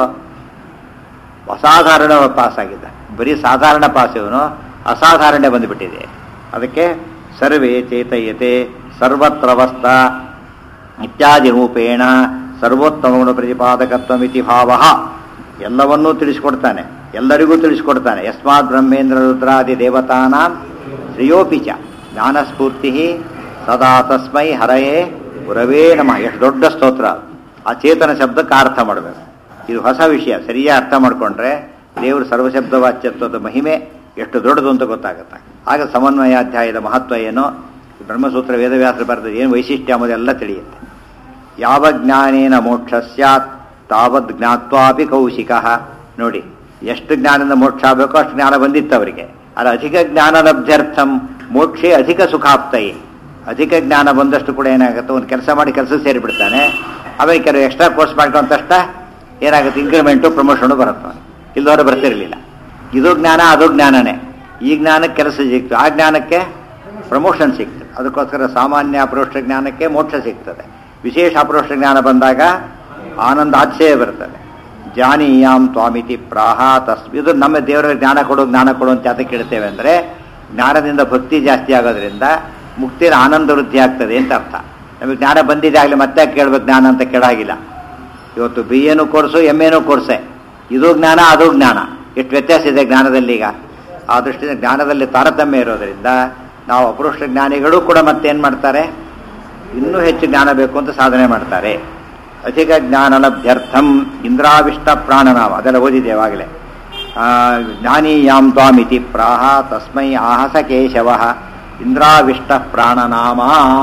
ಅಸಾಧಾರಣ ಪಾಸ್ ಆಗಿದ್ದ ಬರೀ ಸಾಧಾರಣ ಪಾಸ್ ಇವನು ಅಸಾಧಾರಣ ಬಂದುಬಿಟ್ಟಿದೆ ಅದಕ್ಕೆ ಸರ್ವೇ ಚೇತಯತೆ ಸರ್ವತ್ರವಸ್ಥ ಇತ್ಯಾದಿ ರೂಪೇಣ ಸರ್ವೋತ್ತಮಗುಣ ಪ್ರತಿಪಾದಕತ್ವಮಿತಿ ಭಾವ ಎಲ್ಲವನ್ನೂ ತಿಳಿಸಿಕೊಡ್ತಾನೆ ಎಲ್ಲರಿಗೂ ತಿಳಿಸಿಕೊಡ್ತಾನೆ ಯಸ್ಮಾತ್ ಬ್ರಹ್ಮೇಂದ್ರ ರುದ್ರಾದಿ ದೇವತಾನಾಂ ಶ್ರೇಯೋಪಿ ಚ ಜ್ಞಾನಸ್ಫೂರ್ತಿ ಸದಾ ತಸ್ಮೈ ಹರಯೇ ಗುರವೇ ನಮಃ ಎಷ್ಟು ದೊಡ್ಡ ಸ್ತೋತ್ರ ಅದು. ಆ ಚೇತನ ಶಬ್ದಕ್ಕೆ ಅರ್ಥ ಮಾಡಬೇಕು ಇದು ಹೊಸ ವಿಷಯ ಸರಿಯಾಗಿ ಅರ್ಥ ಮಾಡಿಕೊಂಡ್ರೆ ದೇವರು ಸರ್ವಶಬ್ದ ವಾಚ್ಯತ್ವದ ಮಹಿಮೆ ಎಷ್ಟು ದೊಡ್ಡದು ಅಂತ ಗೊತ್ತಾಗುತ್ತೆ ಆಗ ಸಮನ್ವಯಾಧ್ಯಾಯದ ಮಹತ್ವ ಏನೋ ಈ ಬ್ರಹ್ಮಸೂತ್ರ ವೇದವ್ಯಾಸರು ಬರೆದ ಏನು ವೈಶಿಷ್ಟ್ಯ ಎಂಬುದೆಲ್ಲ ತಿಳಿಯುತ್ತೆ ಯಾವ ಜ್ಞಾನೇನ ಮೋಕ್ಷ ಸ್ಯಾತ್ ತಾವದ್ ಜ್ಞಾತ್ವಾಪಿ ಕೌಶಿಕ ನೋಡಿ ಎಷ್ಟು ಜ್ಞಾನದಿಂದ ಮೋಕ್ಷ ಆಗಬೇಕೋ ಅಷ್ಟು ಜ್ಞಾನ ಬಂದಿತ್ತು ಅವರಿಗೆ ಅದು ಅಧಿಕ ಜ್ಞಾನ ಲಬ್ಧ್ಯರ್ಥಂ ಮೋಕ್ಷೇ ಅಧಿಕ ಸುಖಾಪ್ತಯಿ ಅಧಿಕ ಜ್ಞಾನ ಬಂದಷ್ಟು ಕೂಡ ಏನಾಗುತ್ತೆ ಒಂದು ಕೆಲಸ ಮಾಡಿ ಕೆಲಸ ಸೇರಿಬಿಡ್ತಾನೆ ಆಮೇಲೆ ಕೆಲವು ಎಕ್ಸ್ಟ್ರಾ ಕೋರ್ಸ್ ಮಾಡ್ಕೊಂಡ ತಕ್ಷಣ ಏನಾಗುತ್ತೆ ಇಂಕ್ರಿಮೆಂಟು ಪ್ರಮೋಷನು ಬರುತ್ತೆ ಇಲ್ಲದವರು ಬರ್ತಿರಲಿಲ್ಲ ಇದು ಜ್ಞಾನ ಅದು ಜ್ಞಾನನೇ ಈ ಜ್ಞಾನಕ್ಕೆ ಕೆಲಸ ಸಿಕ್ತು ಆ ಜ್ಞಾನಕ್ಕೆ ಪ್ರಮೋಷನ್ ಸಿಕ್ತು ಅದಕ್ಕೋಸ್ಕರ ಸಾಮಾನ್ಯ ಅಪರೋಕ್ಷ ಜ್ಞಾನಕ್ಕೆ ಮೋಕ್ಷ ಸಿಗ್ತದೆ ವಿಶೇಷ ಅಪರೋಕ್ಷ ಜ್ಞಾನ ಬಂದಾಗ ಆನಂದ ಆಶ್ಚರ್ಯ ಬರ್ತದೆ ಜಾನೀಯಾಂ ತ್ವಾಮಿತಿ ಪ್ರಾಹ ತಸ್ ಇದು ನಮ್ಮ ದೇವರ ಜ್ಞಾನ ಕೊಡು ಜ್ಞಾನ ಕೊಡು ಅಂತ ಯಾತಕ್ಕೆ ಕೇಳ್ತೇವೆ ಅಂದರೆ ಜ್ಞಾನದಿಂದ ಭಕ್ತಿ ಜಾಸ್ತಿ ಆಗೋದ್ರಿಂದ ಮುಕ್ತಿಯ ಆನಂದ ವೃದ್ಧಿ ಆಗ್ತದೆ ಅಂತ ಅರ್ಥ ನಮಗೆ ಜ್ಞಾನ ಬಂದಿದೆ ಆಗಲಿ ಮತ್ತೆ ಕೇಳ್ಬೇಕು ಜ್ಞಾನ ಅಂತ ಕೇಳಾಗಿಲ್ಲ ಇವತ್ತು ಬಿ ಎನು ಕೋರ್ಸು ಎಮ್ ಎನು ಕೋರ್ಸೆ ಇದು ಜ್ಞಾನ ಅದು ಜ್ಞಾನ ಎಷ್ಟು ವ್ಯತ್ಯಾಸ ಇದೆ ಜ್ಞಾನದಲ್ಲಿ ಈಗ ಆ ದೃಷ್ಟಿಯಿಂದ ಜ್ಞಾನದಲ್ಲಿ ತಾರತಮ್ಯ ಇರೋದರಿಂದ ನಾವು ಅಪೃಷ್ಟ ಜ್ಞಾನಿಗಳು ಕೂಡ ಮತ್ತೇನು ಮಾಡ್ತಾರೆ ಇನ್ನೂ ಹೆಚ್ಚು ಜ್ಞಾನ ಬೇಕು ಅಂತ ಸಾಧನೆ ಮಾಡ್ತಾರೆ ಅಧಿಕ ಜ್ಞಾನ ಲಭ್ಯರ್ಥಂ ಇಂದ್ರಾವಿಷ್ಟ ಪ್ರಾಣನಾಮ ಅದೆಲ್ಲ ಓದಿದೆ ಯಾವಾಗಲೇ ಜ್ಞಾನೀಯಾಂ ತ್ವಾಮಿತಿ ಪ್ರಾಹ ತಸ್ಮೈ ಆಹಸ ಕೇಶವ ಇಂದ್ರಾವಿಷ್ಟ ಪ್ರಾಣನಾಮ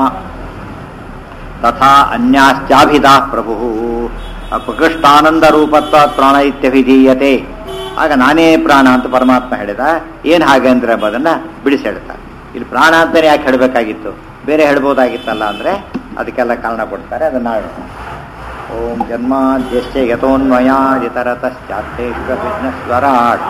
ತಥಾ ಅನ್ಯಾಶ್ಚಾಭಿದಾ ಪ್ರಭು ಪ್ರಕೃಷ್ಟಾನಂದ ರೂಪತ್ವ ಪ್ರಾಣ ಇತ್ಯಭಿಧೀಯತೆ ಆಗ ನಾನೇ ಪ್ರಾಣ ಅಂತ ಪರಮಾತ್ಮ ಹೇಳಿದ ಏನು ಹಾಗೆ ಅಂದ್ರೆ ಎಂಬುದನ್ನು ಬಿಡಿಸಿ ಹೇಳ್ತಾರೆ ಇಲ್ಲಿ ಪ್ರಾಣ ಅಂತಾನೆ ಯಾಕೆ ಹೇಳಬೇಕಾಗಿತ್ತು ಬೇರೆ ಹೇಳ್ಬೋದಾಗಿತ್ತಲ್ಲ ಅಂದರೆ ಅದಕ್ಕೆಲ್ಲ ಕಾರಣ ಕೊಡ್ತಾರೆ ಅದನ್ನು ಹೇಳೋಣ ಓಂ ಜನ್ಮಾದ್ಯಶ್ಚ ಯಥೋನ್ಮಯಾದಿತರತಶ್ಚಾತ್ತೇಶ್ವರಾಟ್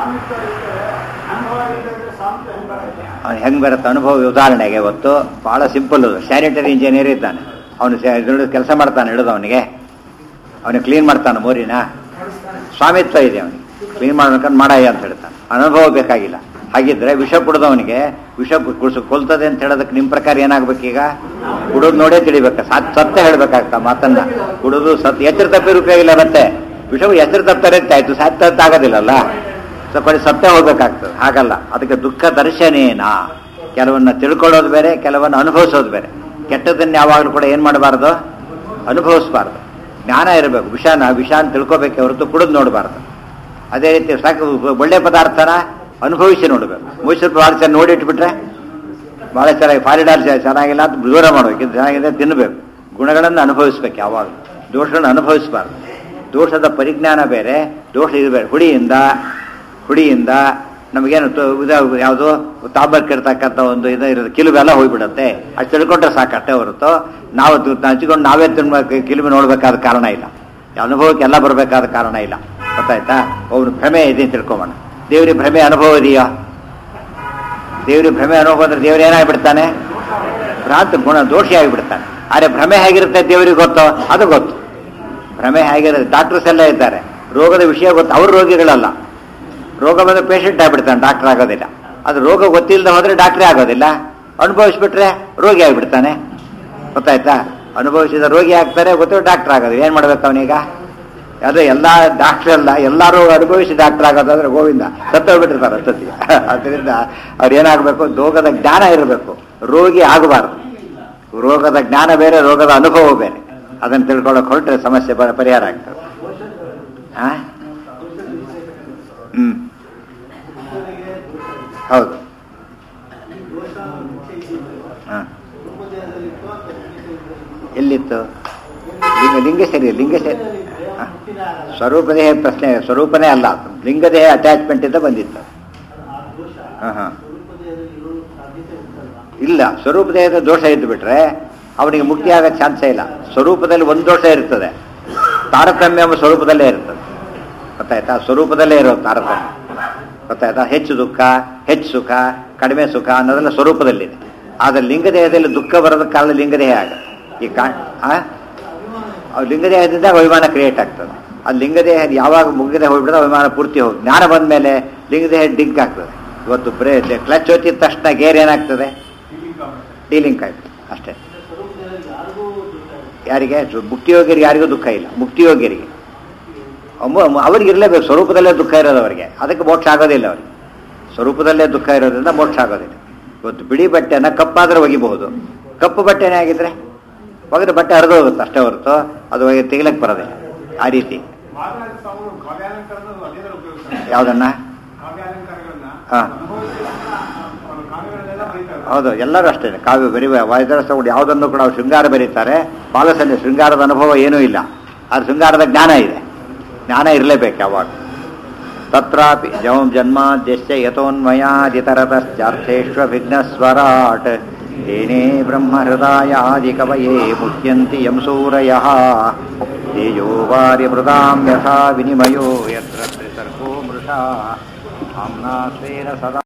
ಅವ್ನು ಹೆಂಗೆ ಬರುತ್ತೆ ಅನುಭವ ಉದಾಹರಣೆಗೆ ಇವತ್ತು ಭಾಳ ಸಿಂಪಲ್ ಸ್ಯಾನಿಟರಿ ಇಂಜಿನಿಯರ್ ಇದ್ದಾನೆ ಅವನು ಕೆಲಸ ಮಾಡ್ತಾನೆ ಹಿಡಿದು ಅವನಿಗೆ ಅವನಿಗೆ ಕ್ಲೀನ್ ಮಾಡ್ತಾನೆ ಮೋರಿನ ಸ್ವಾಮಿತ್ವ ಇದೆ ಅವನಿಗೆ ಕ್ಲೀನ್ ಮಾಡ್ಬೇಕಂತ ಮಾಡಯ್ಯ ಅಂತ ಹೇಳ್ತಾನೆ ಅನುಭವ ಬೇಕಾಗಿಲ್ಲ ಹಾಗಿದ್ರೆ ವಿಷ ಕುಡಿದವನಿಗೆ ವಿಷ ಕುಡಿಸು ಕೊಲ್ತದೆ ಅಂತ ಹೇಳೋದಕ್ಕೆ ನಿಮ್ಮ ಪ್ರಕಾರ ಏನಾಗ್ಬೇಕೀಗ ಕುಡಿದು ನೋಡೇ ತಿಳಿಬೇಕು ಸತ್ ಸತ್ಯ ಹೇಳ್ಬೇಕಾಗ್ತಾ ಮಾತನ್ನ ಕುಡಿದು ಸತ್ ಎಚ್ಚರ ತಪ್ಪಿರೋ ಉಪಯೋಗ ಇಲ್ಲ ಮತ್ತೆ ವಿಷವು ಎಚ್ಚರ ತಪ್ತಾರೆ ಅಂತ ಆಯ್ತು ಸತ್ಯ ಅಂತ ಆಗೋದಿಲ್ಲಲ್ಲ ಸ್ವಲ್ಪ ಸತ್ಯ ಹೋಗ್ಬೇಕಾಗ್ತದೆ ಹಾಗಲ್ಲ ಅದಕ್ಕೆ ದುಃಖ ದರ್ಶನೇನಾ ಕೆಲವನ್ನ ತಿಳ್ಕೊಳ್ಳೋದು ಬೇರೆ ಕೆಲವನ್ನ ಅನುಭವಿಸೋದು ಬೇರೆ ಕೆಟ್ಟದನ್ನ ಯಾವಾಗಲೂ ಕೂಡ ಏನು ಮಾಡಬಾರ್ದು ಅನುಭವಿಸಬಾರ್ದು ಜ್ಞಾನ ಇರಬೇಕು ವಿಷಾನ ವಿಷ ಅಂತ ತಿಳ್ಕೊಬೇಕೆ ಹೊರತು ಕುಡಿದು ನೋಡಬಾರ್ದು ಅದೇ ರೀತಿ ಸಾಕು ಒಳ್ಳೆ ಪದಾರ್ಥನ ಅನುಭವಿಸಿ ನೋಡಬೇಕು ಮೈಸೂರು ಪದಾರ್ಥ ನೋಡಿ ಇಟ್ಬಿಟ್ರೆ ಭಾಳ ಚೆನ್ನಾಗಿ ಫಾರಿಡಾರ್ ಚೆನ್ನಾಗಿಲ್ಲ ಅಂತ ದೂರ ಮಾಡ್ಬೇಕು ಇದು ಚೆನ್ನಾಗಿದೆ ತಿನ್ನಬೇಕು ಗುಣಗಳನ್ನು ಅನುಭವಿಸ್ಬೇಕು ಯಾವಾಗ ದೋಷಗಳನ್ನು ಅನುಭವಿಸಬಾರ್ದು ದೋಷದ ಪರಿಜ್ಞಾನ ಬೇರೆ ದೋಷ ಇದು ಬೇರೆ ಹುಡಿಯಿಂದ ಹುಡಿಯಿಂದ ನಮಗೇನು ಇದು ಯಾವುದು ತಾಂಬಕ್ಕಿರ್ತಕ್ಕಂಥ ಒಂದು ಇದು ಇರೋದು ಕಿಲುಬೆಲ್ಲ ಹೋಗ್ಬಿಡುತ್ತೆ ಅದು ತಿಳ್ಕೊಂಡ್ರೆ ಸಾಕಷ್ಟೇ ಹೊರತು ನಾವು ಹಂಚಿಕೊಂಡು ನಾವೇ ತಿನ್ಬೇಕು ಕಿಲುಬೆ ನೋಡ್ಬೇಕಾದ ಕಾರಣ ಇಲ್ಲ ಅನುಭವಕ್ಕೆ ಎಲ್ಲ ಬರಬೇಕಾದ ಕಾರಣ ಇಲ್ಲ ಗೊತ್ತಾಯ್ತಾ ಒಬ್ರು ಭ್ರಮೆ ಇದೆ ಅಂತ ತಿಳ್ಕೊಂಬೋಣ ದೇವ್ರಿಗೆ ಭ್ರಮೆ ಅನುಭವ ಇದೆಯಾ ದೇವ್ರಿಗೆ ಭ್ರಮೆ ಅನುಭವ ಅಂದ್ರೆ ದೇವ್ರು ಏನಾಗ್ಬಿಡ್ತಾನೆ ಭ್ರಾಂತ ಗುಣ ದೋಷಿ ಆಗಿಬಿಡ್ತಾನೆ ಆದರೆ ಭ್ರಮೆ ಹೇಗಿರುತ್ತೆ ದೇವರಿಗೆ ಗೊತ್ತೋ ಅದು ಗೊತ್ತು ಭ್ರಮೆ ಹೇಗಿರುತ್ತೆ ಡಾಕ್ಟರ್ಸ್ ಎಲ್ಲ ಇದ್ದಾರೆ ರೋಗದ ವಿಷಯ ಗೊತ್ತು ಅವ್ರ ರೋಗಿಗಳಲ್ಲ ರೋಗ ಬಂದ್ರೆ ಪೇಷಂಟ್ ಆಗಿಬಿಡ್ತಾನೆ ಡಾಕ್ಟರ್ ಆಗೋದಿಲ್ಲ ಅದು ರೋಗ ಗೊತ್ತಿಲ್ಲದೆ ಹೋದ್ರೆ ಡಾಕ್ಟ್ರೇ ಆಗೋದಿಲ್ಲ ಅನುಭವಿಸ್ಬಿಟ್ರೆ ರೋಗಿ ಆಗಿಬಿಡ್ತಾನೆ ಗೊತ್ತಾಯ್ತಾ ಅನುಭವಿಸಿದ ರೋಗಿ ಆಗ್ತಾರೆ ಗೊತ್ತು ಡಾಕ್ಟರ್ ಆಗೋದು ಏನು ಮಾಡ್ಬೇಕು ಅವನೀಗ ಅದು ಎಲ್ಲ ಡಾಕ್ಟರ್ ಅಲ್ಲ ಎಲ್ಲರೂ ಅನುಭವಿಸಿ ಡಾಕ್ಟರ್ ಆಗೋದಾದ್ರೆ ಗೋವಿಂದ ಸತ್ತೋಗ್ಬಿಟ್ಟಿರ್ತಾರೆ ಸತ್ತಿ ಅದರಿಂದ ಅವ್ರು ಏನಾಗಬೇಕು ರೋಗದ ಜ್ಞಾನ ಇರಬೇಕು ರೋಗಿ ಆಗಬಾರ್ದು ರೋಗದ ಜ್ಞಾನ ಬೇರೆ ರೋಗದ ಅನುಭವ ಬೇರೆ ಅದನ್ನು ತಿಳ್ಕೊಳ್ಳೋಕೆ ಹೊರಟ್ರೆ ಸಮಸ್ಯೆ ಬ- ಪರಿಹಾರ ಆಗ್ತದೆ ಆ? ಹ್ಮ್ ಹೌದು ಹಾ ಎಲ್ಲಿತ್ತು ಲಿಂಗ ಲಿಂಗ ಸರಿ ಲಿಂಗ ಸರಿ ಹಾ. ಸ್ವರೂಪದೇಹ ಪ್ರಶ್ನೆ ಸ್ವರೂಪನೇ ಅಲ್ಲ ಲಿಂಗದೇಹ ಅಟ್ಯಾಚ್ಮೆಂಟ್ ಇಂದ ಬಂದಿತ್ತು ಹಾ ಹಾ ಇಲ್ಲ ಸ್ವರೂಪದೇಹದ ದೋಷ ಇದ್ದು ಬಿಟ್ರೆ ಅವನಿಗೆ ಮುಕ್ತಿ ಆಗೋ ಚಾನ್ಸೇ ಇಲ್ಲ ಸ್ವರೂಪದಲ್ಲಿ ಒಂದು ದೋಷ ಇರ್ತದೆ ತಾರತಮ್ಯ ಎಂಬ ಸ್ವರೂಪದಲ್ಲೇ ಇರ್ತದೆ ಗೊತ್ತಾಯ್ತಾ ಸ್ವರೂಪದಲ್ಲೇ ಇರೋದು ತಾರತಮ್ಯ ಗೊತ್ತಾಯ್ತಾ ಹೆಚ್ಚು ದುಃಖ ಹೆಚ್ಚು ಸುಖ ಕಡಿಮೆ ಸುಖ ಅನ್ನೋದೆಲ್ಲ ಸ್ವರೂಪದಲ್ಲಿದೆ ಆದರೆ ಲಿಂಗದೇಹದಲ್ಲಿ ದುಃಖ ಬರೋದಕ್ಕೆ ಕಾರಣ ಲಿಂಗದೇಹ ಆಗ ಈ ಕಾ ಆ? ಆ ಲಿಂಗದೇಹದಿಂದ ಅಭಿಮಾನ ಕ್ರಿಯೇಟ್ ಆಗ್ತದೆ ಅದು ಲಿಂಗದೇಹ ಯಾವಾಗ ಮುಗಿದೇ ಹೋಗ್ಬಿಡೋದು ಅಭಿಮಾನ ಪೂರ್ತಿ ಹೋಗಿ ಜ್ಞಾನ ಬಂದ ಮೇಲೆ ಲಿಂಗದೇಹ ಡಿಗ್ ಆಗ್ತದೆ ಇವತ್ತು ಬ್ರೇ ಕ್ಲಚ್ ಒತ್ತಿದ ತಕ್ಷಣ ಗೇರ್ ಏನಾಗ್ತದೆ ಡೀಲಿಂಗ್ ಆಯ್ತು ಅಷ್ಟೇ ಯಾರಿಗೆ ಸು- ಮುಕ್ತಿಯೋಗ್ಯರಿಗೆ ಯಾರಿಗೂ ದುಃಖ ಇಲ್ಲ ಮುಕ್ತಿಯೋಗ್ಯರಿಗೆ ಅಮ್ಮ- ಅವ್ರಿಗೆ ಇರಲೇಬೇಕು ಸ್ವರೂಪದಲ್ಲೇ ದುಃಖ ಇರೋದು ಅವರಿಗೆ ಅದಕ್ಕೆ ಮೋಕ್ಷ ಆಗೋದಿಲ್ಲ ಅವರಿಗೆ ಸ್ವರೂಪದಲ್ಲೇ ದುಃಖ ಇರೋದ್ರಿಂದ ಮೋಕ್ಷ ಆಗೋದಿಲ್ಲ ಇವತ್ತು ಬಿಳಿ ಬಟ್ಟೆನ ಕಪ್ಪಾದ್ರೆ ಒಗಿಬಹುದು ಕಪ್ಪು ಬಟ್ಟೆನೇ ಆಗಿದ್ರೆ ಒಗೆದ್ರೆ ಬಟ್ಟೆ ಹರಿದು ಹೋಗುತ್ತೆ ಅಷ್ಟೇ ಹೊರತು ಅದು ಒಗೆ- ತೆಗಿಲಕ್ಕೆ ಬರೋದಿಲ್ಲ ಆ ರೀತಿ ವಾದರಾಜ ಸ್ವಾಮಿಗಳು ಕಾವ್ಯಾಲಂಕಾರದ ಅದೇ ಥರ ಉಪಯೋಗಿಸ್ತಾರೆ ಯಾವುದನ್ನ ಕಾವ್ಯಾಲಂಕಾರಗಳನ್ನ ಹಾ. ಅನುಭವಿಸಿದ ಅವರ ಕಾವ್ಯಗಳನ್ನೆಲ್ಲ ಬರೀತಾರೆ ಹೌದು ಎಲ್ಲರೂ ಅಷ್ಟೇ ಕಾವ್ಯ ಬರೀ ವಾಯುದಾಸ ತಗೊಂಡು ಯಾವುದನ್ನು ಕೂಡ ಅವ್ರು ಶೃಂಗಾರ ಬರೀತಾರೆ ಬಾಲಸನ್ನೆ ಶೃಂಗಾರದ ಅನುಭವ ಏನೂ ಇಲ್ಲ ಆದ್ರೆ ಶೃಂಗಾರದ ಜ್ಞಾನ ಇದೆ ಜ್ಞಾನ ಇರಲೇಬೇಕು ಯಾವಾಗ ತತ್ರಾಪಿ ಜೌಂ ಜನ್ಮಾದ್ಯಶ್ಚ ಯಥೋನ್ಮಯಾದಿತರತಶ್ಚಾರ್ಥೇಷ್ವಭಿಘ್ನಸ್ವರಾಟ್ ಏನೇ ಬ್ರಹ್ಮಹೃದಾಯಾದಿಕವಯೇ ಮುಹ್ಯಂತಿ ಯಂ ಸೂರಯಃ ತೇಜೋ ವಾರ್ಯಮೃದಾಂ ಯಥಾ ವಿನಿಮಯೋ ಯತ್ರ ತ್ರಿಸರ್ಗೋ ಮೃಷಾ ಆಮ್ನಾ ಸ್ವೇನ ಸದಾ